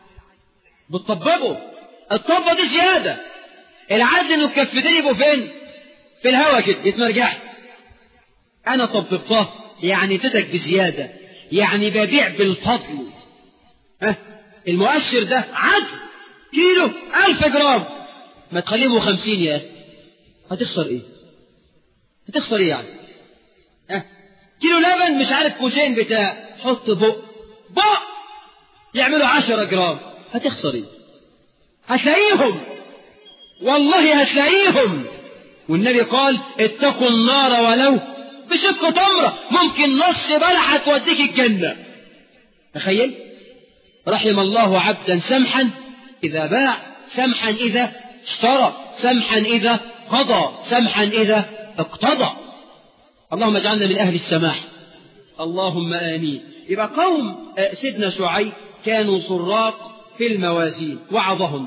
بتطببه الطبة دي زيادة العدل انه الكفتين يبقوا فين في الهوا كده يتمرجح انا طببتها يعني اديتك بزيادة يعني ببيع بالفضل ها المؤشر ده عدل كيلو ألف جرام ما تخليه خمسين يا أخي هتخسر إيه هتخسر إيه يعني ها كيلو لبن مش عارف كوشين بتاع حط بق بق يعملوا عشرة جرام هتخسر إيه هتلاقيهم والله هتلاقيهم والنبي قال اتقوا النار ولو بشق تمرة ممكن نص بلحة توديك الجنة تخيل رحم الله عبدا سمحا إذا باع سمحا إذا اشترى سمحا إذا قضى سمحا إذا اقتضى اللهم اجعلنا من أهل السماح اللهم آمين يبقى قوم سيدنا شعيب كانوا سراق في الموازين وعظهم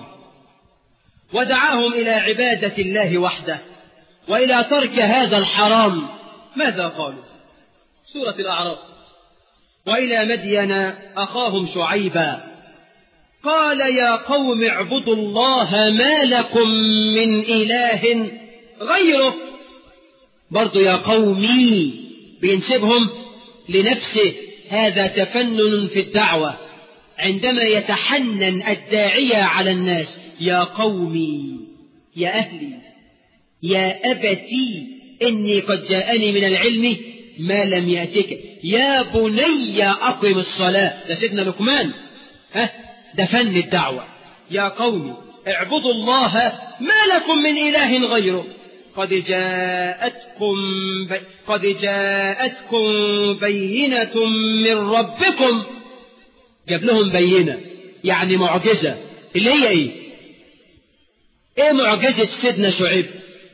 ودعاهم إلى عبادة الله وحده وإلى ترك هذا الحرام ماذا قالوا سورة الأعراف وإلى مدين أخاهم شعيبا قال يا قوم اعبدوا الله ما لكم من إله غيره برضو يا قومي بينسبهم لنفسه هذا تفنن في الدعوة عندما يتحنن الداعية على الناس يا قومي يا أهلي يا أبتي إني قد جاءني من العلم ما لم يأتك يا بني أقم الصلاة ده سيدنا لقمان ها ده فن الدعوة يا قوم اعبدوا الله ما لكم من إله غيره قد جاءتكم بي قد جاءتكم بينة من ربكم جاب لهم بينة يعني معجزة اللي هي ايه ايه معجزة سيدنا شعيب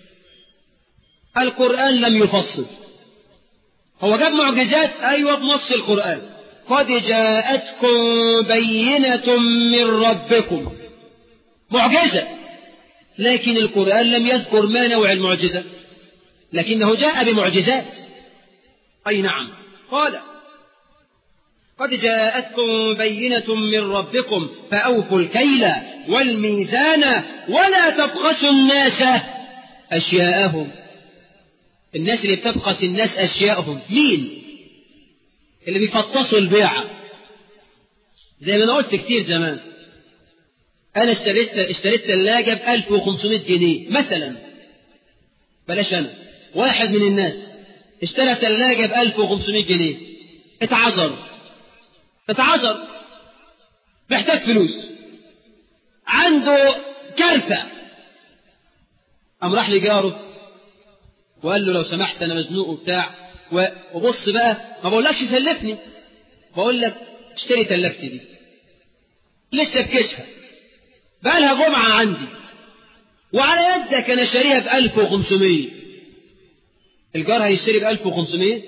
القرآن لم يفصل هو جاب معجزات ايوه بنص القرآن قد جاءتكم بينة من ربكم معجزة لكن القرآن لم يذكر ما نوع المعجزة لكنه جاء بمعجزات أي نعم قال قد جاءتكم بينة من ربكم فأوفوا الكيل والميزان ولا تبخسوا الناس أشياءهم الناس اللي بتبخس الناس أشياءهم مين اللي بيفطسوا البيعة زي ما أنا قلت كتير زمان أنا اشتريت اشتريت ثلاجة ب 1500 جنيه مثلا بلاش أنا واحد من الناس اشترى ثلاجة ب 1500 جنيه اتعذر اتعذر محتاج فلوس عنده كارثة قام راح لجاره وقال له لو سمحت أنا مزنوق وبتاع وبص بقى ما بقولكش سلفني بقول لك اشتري تلاجتي دي لسه بكشفها بقى لها جمعة عندي وعلى يدك أنا شاريها ب 1500 الجار هيشتري ب 1500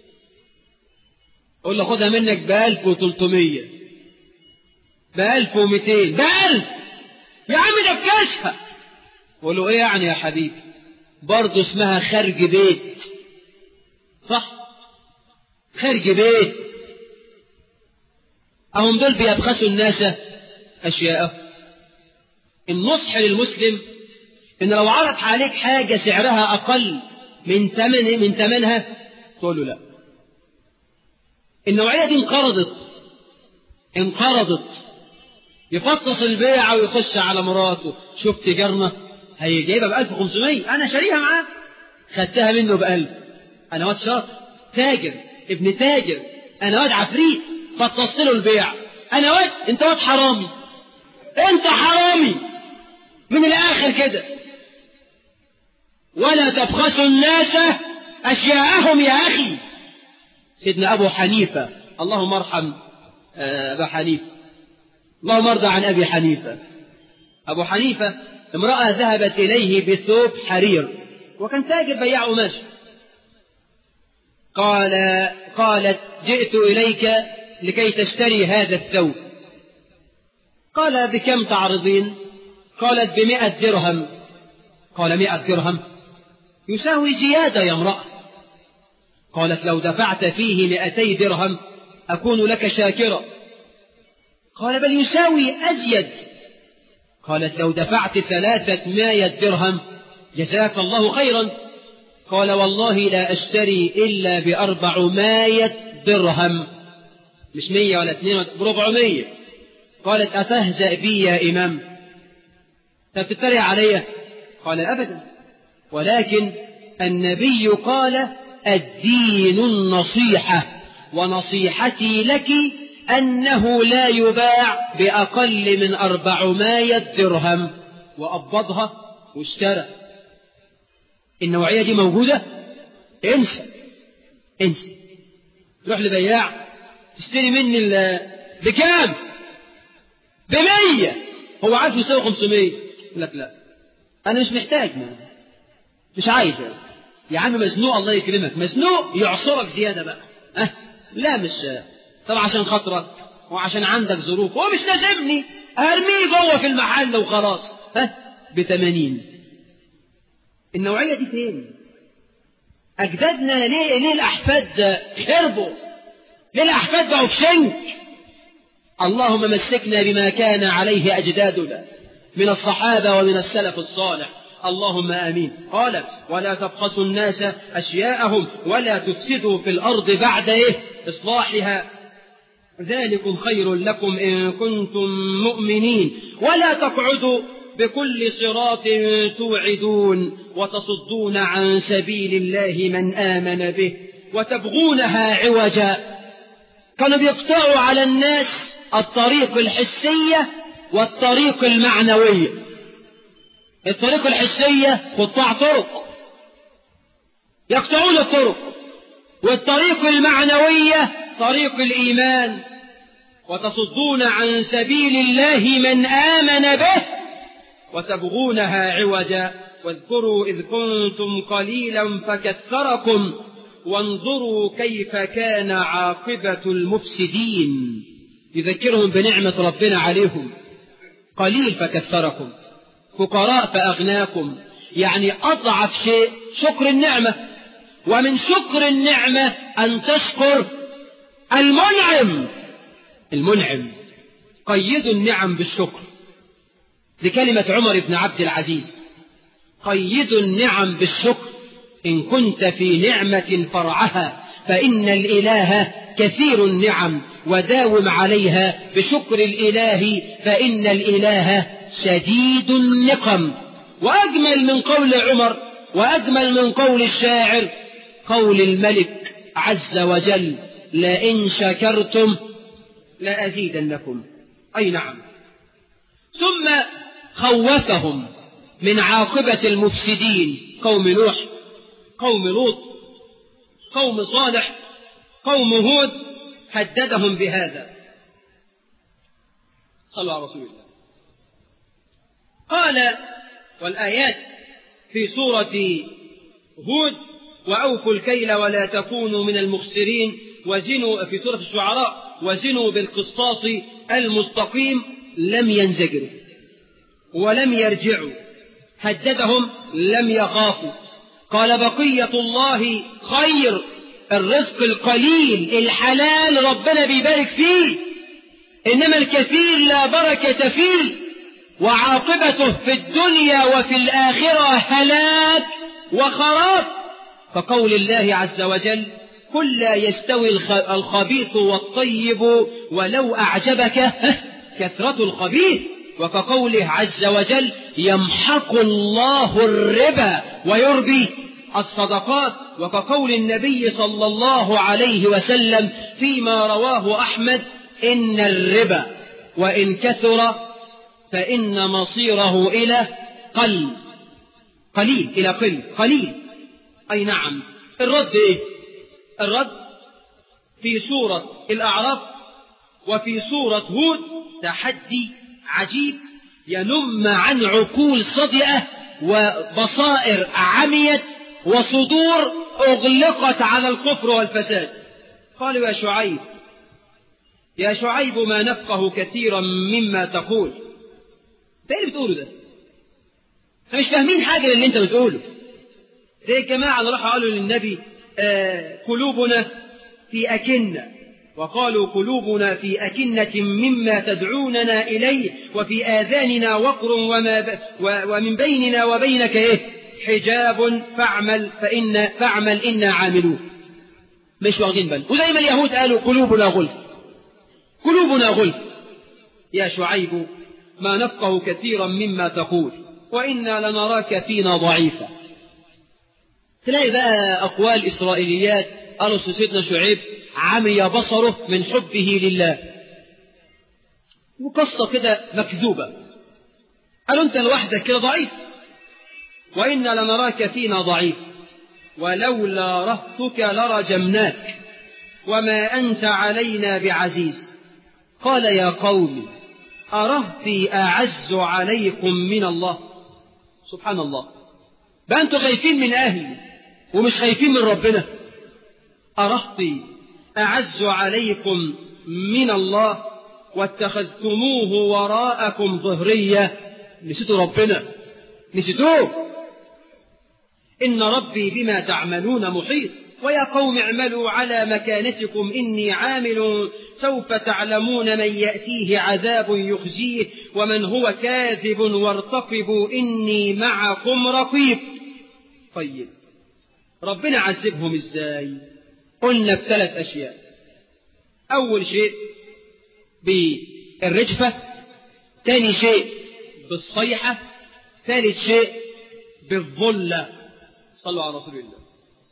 أقول له خدها منك ب 1300 ب 1200 ب 1000 يا عم ده بكشفها أقول له إيه يعني يا حبيبي برضه اسمها خرج بيت صح خارج بيت أهم دول بيبخسوا الناس أشياءهم النصح للمسلم إن لو عرض عليك حاجة سعرها أقل من ثمن من ثمنها تقول له لا النوعية دي انقرضت انقرضت يفطس البيعة ويخش على مراته شفت جارنا هي جايبها ب 1500 أنا شاريها معاه خدتها منه ب 1000 أنا واد شاطر تاجر ابن تاجر أنا واد عفريت فطست له البيع أنا واد أنت واد حرامي أنت حرامي من الآخر كده ولا تبخسوا الناس أشياءهم يا أخي سيدنا أبو حنيفة اللهم ارحم أبا حنيفة اللهم ارضى عن أبي حنيفة أبو حنيفة امرأة ذهبت إليه بثوب حرير وكان تاجر بياع قماش قال قالت جئت إليك لكي تشتري هذا الثوب قال بكم تعرضين قالت بمئة درهم قال مئة درهم يساوي زيادة يا امرأة قالت لو دفعت فيه مئتي درهم أكون لك شاكرا قال بل يساوي أزيد قالت لو دفعت ثلاثة ماية درهم جزاك الله خيرا قال والله لا أشتري إلا بأربع ماية درهم مش مية ولا اثنين بربعمية قالت أتهزأ بي يا إمام تتريق علي قال أبدا ولكن النبي قال الدين النصيحة ونصيحتي لك أنه لا يباع بأقل من أربعمائة درهم وأبضها واشترى النوعية دي موجودة انسى انسى تروح لبياع تشتري مني بكام بمية هو عارف يساوي 500 يقول لك لا أنا مش محتاج منه مش عايز يعني. يا عم مزنوق الله يكرمك مزنوق يعصرك زيادة بقى أه؟ لا مش طبعا عشان خاطرك وعشان عندك ظروف هو مش لازمني ارميه جوه في المحل وخلاص ها ب 80 النوعية دي فين؟ أجدادنا ليه ليه الأحفاد خربوا؟ ليه الأحفاد بقوا في شنك؟ اللهم مسكنا بما كان عليه أجدادنا من الصحابة ومن السلف الصالح اللهم آمين قالت ولا تبخسوا الناس أشياءهم ولا تفسدوا في الأرض بعد إيه إصلاحها ذلكم خير لكم إن كنتم مؤمنين ولا تقعدوا بكل صراط توعدون وتصدون عن سبيل الله من آمن به وتبغونها عوجا كانوا بيقطعوا على الناس الطريق الحسية والطريق المعنوية الطريق الحسية قطاع طرق يقطعون الطرق والطريق المعنوية طريق الإيمان وتصدون عن سبيل الله من آمن به وتبغونها عوجا واذكروا إذ كنتم قليلا فكثركم وانظروا كيف كان عاقبة المفسدين يذكرهم بنعمة ربنا عليهم قليل فكثركم فقراء فأغناكم يعني أضعف شيء شكر النعمة ومن شكر النعمة أن تشكر المنعم المنعم قيدوا النعم بالشكر دي كلمة عمر بن عبد العزيز قيدوا النعم بالشكر إن كنت في نعمة فرعها فإن الإله كثير النعم وداوم عليها بشكر الإله فإن الإله شديد النقم وأجمل من قول عمر وأجمل من قول الشاعر قول الملك عز وجل لئن شكرتم لأزيدنكم أي نعم ثم خوفهم من عاقبة المفسدين قوم نوح قوم لوط قوم صالح قوم هود هددهم بهذا صلى على رسول الله قال والآيات في سورة هود وأوفوا الكيل ولا تكونوا من المخسرين وزنوا في سورة الشعراء وزنوا بالقسطاس المستقيم لم ينزجروا ولم يرجعوا هددهم لم يخافوا قال بقية الله خير الرزق القليل الحلال ربنا بيبارك فيه إنما الكثير لا بركة فيه وعاقبته في الدنيا وفي الآخرة هلاك وخراب فقول الله عز وجل قل لا يستوي الخبيث والطيب ولو أعجبك كثرة الخبيث وكقوله عز وجل يمحق الله الربا ويربي الصدقات وكقول النبي صلى الله عليه وسلم فيما رواه أحمد إن الربا وإن كثر فإن مصيره إلى قل قليل إلى قل قليل أي نعم الرد إيه الرد في سورة الأعراف وفي سورة هود تحدي عجيب ينم عن عقول صدئة وبصائر عميت وصدور أغلقت على الكفر والفساد قالوا يا شعيب يا شعيب ما نفقه كثيرا مما تقول ده اللي بتقوله ده احنا مش فاهمين حاجة من اللي انت بتقوله زي الجماعة اللي راحوا قالوا للنبي آه قلوبنا في أكنة وقالوا قلوبنا في أكنة مما تدعوننا إليه وفي آذاننا وقر وما ب... و... ومن بيننا وبينك إيه حجاب فاعمل فإن فاعمل إنا عاملون مش واخدين بال وزي ما اليهود قالوا قلوبنا غلف قلوبنا غلف يا شعيب ما نفقه كثيرا مما تقول وإنا لنراك فينا ضعيفا تلاقي بقى أقوال إسرائيليات قالوا سيدنا شعيب عمي بصره من حبه لله وقصة كده مكذوبة قالوا أنت لوحدك كده ضعيف وإنا لنراك فينا ضعيف ولولا رهتك لرجمناك وما أنت علينا بعزيز قال يا قوم أرهتي أعز عليكم من الله سبحان الله بقى أنتوا خايفين من أهلي ومش خايفين من ربنا أرهتي أعز عليكم من الله واتخذتموه وراءكم ظهرية نسيتوا ربنا نسيتوه إن ربي بما تعملون محيط ويا قوم اعملوا على مكانتكم إني عامل سوف تعلمون من يأتيه عذاب يخزيه ومن هو كاذب وارتقبوا إني معكم رقيب طيب ربنا عذبهم ازاي قلنا بثلاث أشياء أول شيء بالرجفة ثاني شيء بالصيحة ثالث شيء بالظلة صلوا على رسول الله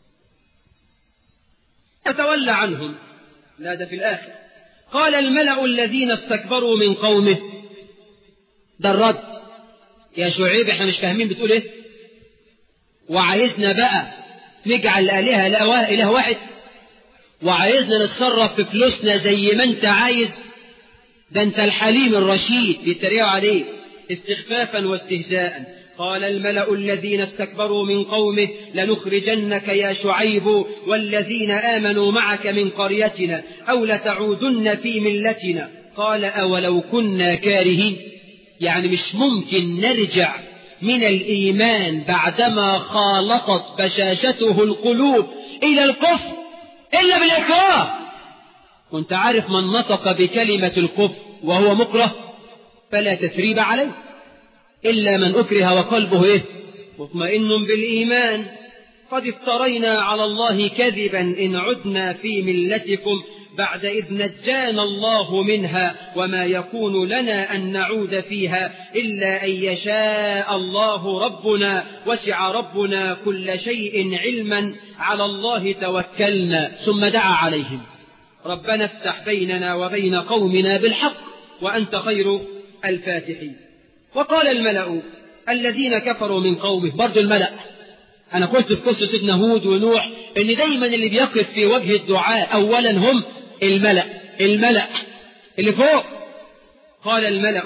فتولى عنهم لا ده في الآخر قال الملأ الذين استكبروا من قومه ده الرد يا شعيب احنا مش فاهمين بتقول ايه وعايزنا بقى نجعل الآلهة إله واحد وعايزنا نتصرف في فلوسنا زي ما انت عايز ده انت الحليم الرشيد بيتريقوا عليه استخفافا واستهزاء قال الملأ الذين استكبروا من قومه لنخرجنك يا شعيب والذين آمنوا معك من قريتنا أو لتعودن في ملتنا قال أولو كنا كارهين يعني مش ممكن نرجع من الإيمان بعدما خالطت بشاشته القلوب إلى الكفر إلا بالإكراه كنت عارف من نطق بكلمة الكفر وهو مكره فلا تثريب عليه إلا من أكره وقلبه إيه مطمئن بالإيمان قد افترينا على الله كذبا إن عدنا في ملتكم بعد إذ نجانا الله منها وما يكون لنا أن نعود فيها إلا أن يشاء الله ربنا وسع ربنا كل شيء علما على الله توكلنا ثم دعا عليهم ربنا افتح بيننا وبين قومنا بالحق وأنت خير الفاتحين وقال الملأ الذين كفروا من قومه برضو الملأ أنا قلت في قصة سيدنا هود ونوح إن دايما اللي بيقف في وجه الدعاء أولا هم الملأ الملأ اللي فوق قال الملأ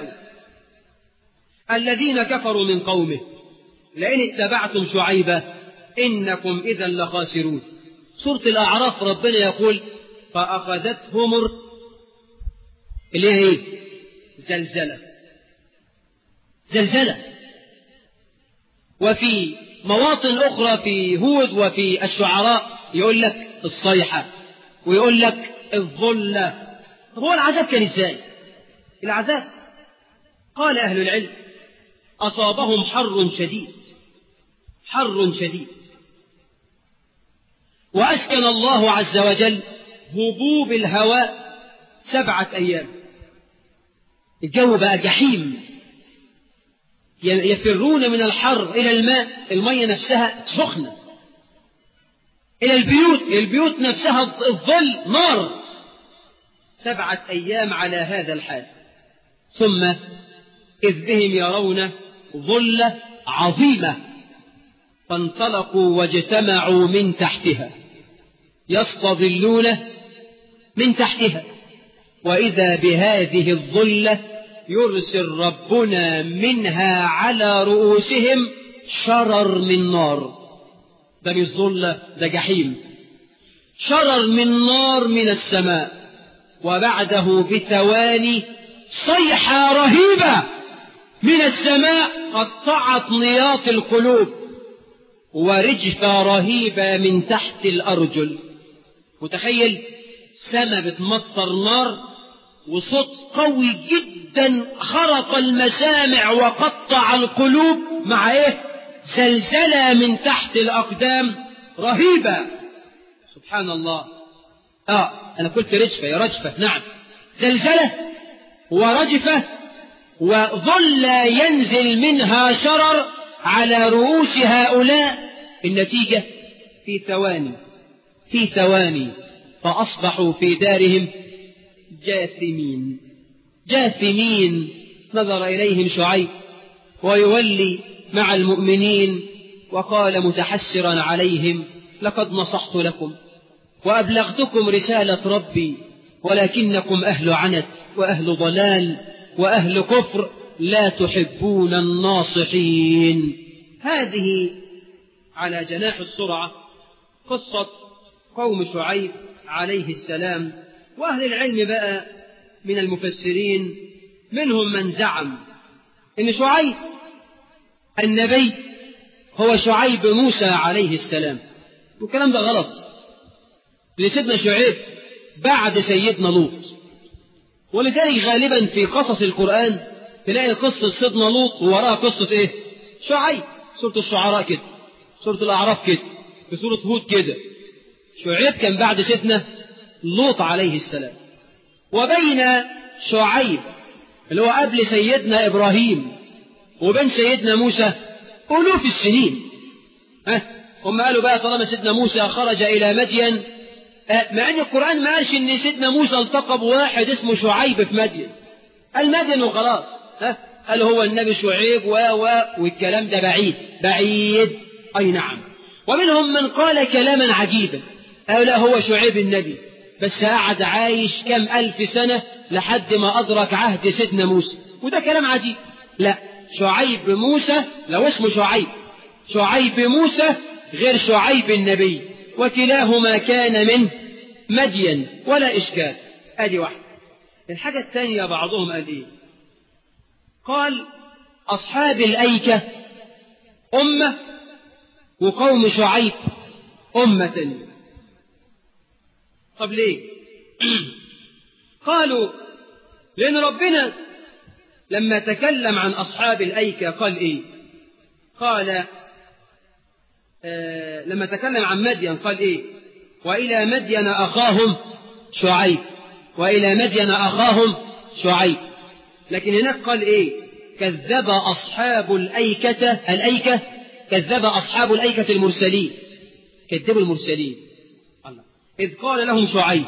الذين كفروا من قومه لئن اتبعتم شعيبا إنكم إذا لخاسرون سورة الأعراف ربنا يقول فأخذتهم اللي هي ايه زلزلة زلزلة وفي مواطن أخرى في هود وفي الشعراء يقول لك الصيحة ويقول لك الظلة طب هو العذاب كان ازاي العذاب قال أهل العلم أصابهم حر شديد حر شديد وأسكن الله عز وجل هبوب الهواء سبعة أيام الجو بقى جحيم يفرون من الحر إلى الماء المية نفسها سخنة إلى البيوت البيوت نفسها الظل نار سبعة أيام على هذا الحال ثم إذ بهم يرون ظلة عظيمة فانطلقوا واجتمعوا من تحتها يستظلون من تحتها وإذا بهذه الظلة يرسل ربنا منها على رؤوسهم شرر من نار ده مش ظلة ده جحيم شرر من نار من السماء وبعده بثواني صيحة رهيبة من السماء قطعت نياط القلوب ورجفة رهيبة من تحت الأرجل متخيل سما بتمطر نار وصوت قوي جدا خرق المسامع وقطع القلوب مع ايه زلزلة من تحت الأقدام رهيبة سبحان الله اه انا قلت رجفة يا رجفة نعم زلزلة ورجفة وظل ينزل منها شرر على رؤوس هؤلاء النتيجة في ثواني في ثواني فأصبحوا في دارهم جاثمين جاثمين نظر إليهم شعيب ويولي مع المؤمنين وقال متحسرا عليهم لقد نصحت لكم وأبلغتكم رسالة ربي ولكنكم أهل عنت وأهل ضلال وأهل كفر لا تحبون الناصحين هذه على جناح السرعة قصة قوم شعيب عليه السلام وأهل العلم بقى من المفسرين منهم من زعم إن شعيب النبي هو شعيب موسى عليه السلام والكلام ده غلط لسيدنا شعيب بعد سيدنا لوط ولذلك غالبا في قصص القرآن تلاقي قصة سيدنا لوط ووراها قصة ايه شعيب سورة الشعراء كده سورة الأعراف كده في سورة هود كده شعيب كان بعد سيدنا لوط عليه السلام وبين شعيب اللي هو قبل سيدنا إبراهيم وبين سيدنا موسى ألوف السنين ها هم قالوا بقى طالما سيدنا موسى خرج إلى مدين مع أن القرآن ما قالش إن سيدنا موسى التقى بواحد اسمه شعيب في مدين المدين وخلاص ها قال هو النبي شعيب و و والكلام ده بعيد بعيد أي نعم ومنهم من قال كلاما عجيبا قال لا هو شعيب النبي بس قعد عايش كم ألف سنة لحد ما أدرك عهد سيدنا موسى وده كلام عجيب لا شعيب موسى لو اسمه شعيب شعيب موسى غير شعيب النبي وكلاهما كان من مدين ولا إشكال أدي واحد الحاجة الثانية بعضهم قال إيه قال أصحاب الأيكة أمة وقوم شعيب أمة تانية طب ليه قالوا لأن ربنا لما تكلم عن أصحاب الأيكة قال إيه قال آه لما تكلم عن مدين قال إيه وإلى مدين أخاهم شعيب وإلى مدين أخاهم شعيب لكن هناك قال إيه كذب أصحاب الأيكة الأيكة كذب أصحاب الأيكة المرسلين كذبوا المرسلين الله إذ قال لهم شعيب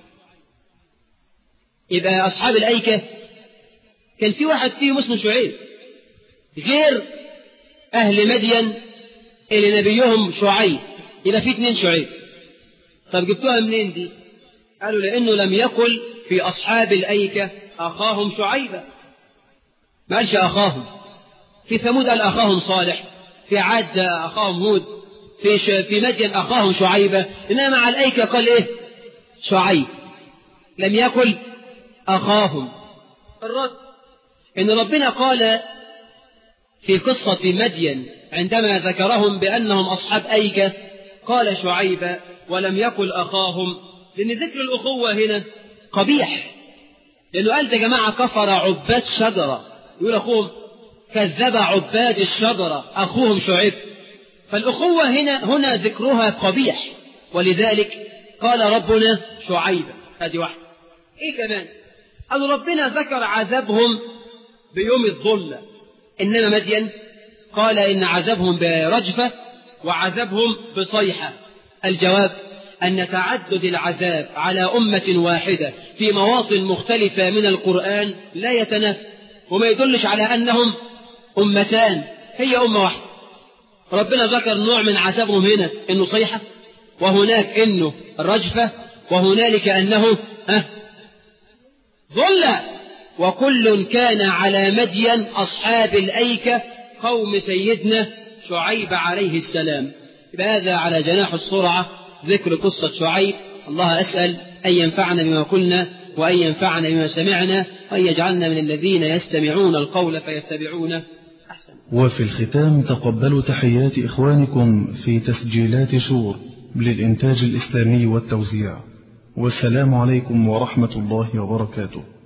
يبقى أصحاب الأيكة كان في واحد فيهم اسمه شعيب غير أهل مدين اللي نبيهم شعيب يبقى في اثنين شعيب طب جبتوها منين دي قالوا لأنه لم يقل في أصحاب الأيكة أخاهم شعيبا ما قالش أخاهم في ثمود قال أخاهم صالح في عاد أخاهم هود في ش... في مدين أخاهم شعيبة إنما مع الأيكة قال إيه شعيب لم يقل أخاهم الرد إن ربنا قال في قصة مدين عندما ذكرهم بأنهم أصحاب أيكة قال شعيب ولم يقل أخاهم لأن ذكر الأخوة هنا قبيح لأنه قال ده جماعة كفر عباد شجرة يقول أخوهم كذب عباد الشجرة أخوهم شعيب فالأخوة هنا هنا ذكرها قبيح ولذلك قال ربنا شعيب هذه واحدة إيه كمان قالوا ربنا ذكر عذابهم بيوم الظلة إنما مدين قال إن عذابهم برجفة وعذابهم بصيحة الجواب أن تعدد العذاب على أمة واحدة في مواطن مختلفة من القرآن لا يتنافى وما يدلش على أنهم أمتان هي أمة واحدة ربنا ذكر نوع من عذابهم هنا إنه صيحة وهناك إنه رجفة وهنالك أنه أه ظل وكل كان على مدين أصحاب الأيكة قوم سيدنا شعيب عليه السلام هذا على جناح السرعة ذكر قصة شعيب الله أسأل أن ينفعنا بما قلنا وأن ينفعنا بما سمعنا وأن يجعلنا من الذين يستمعون القول فيتبعون أحسن وفي الختام تقبلوا تحيات إخوانكم في تسجيلات شور للإنتاج الإسلامي والتوزيع والسلام عليكم ورحمة الله وبركاته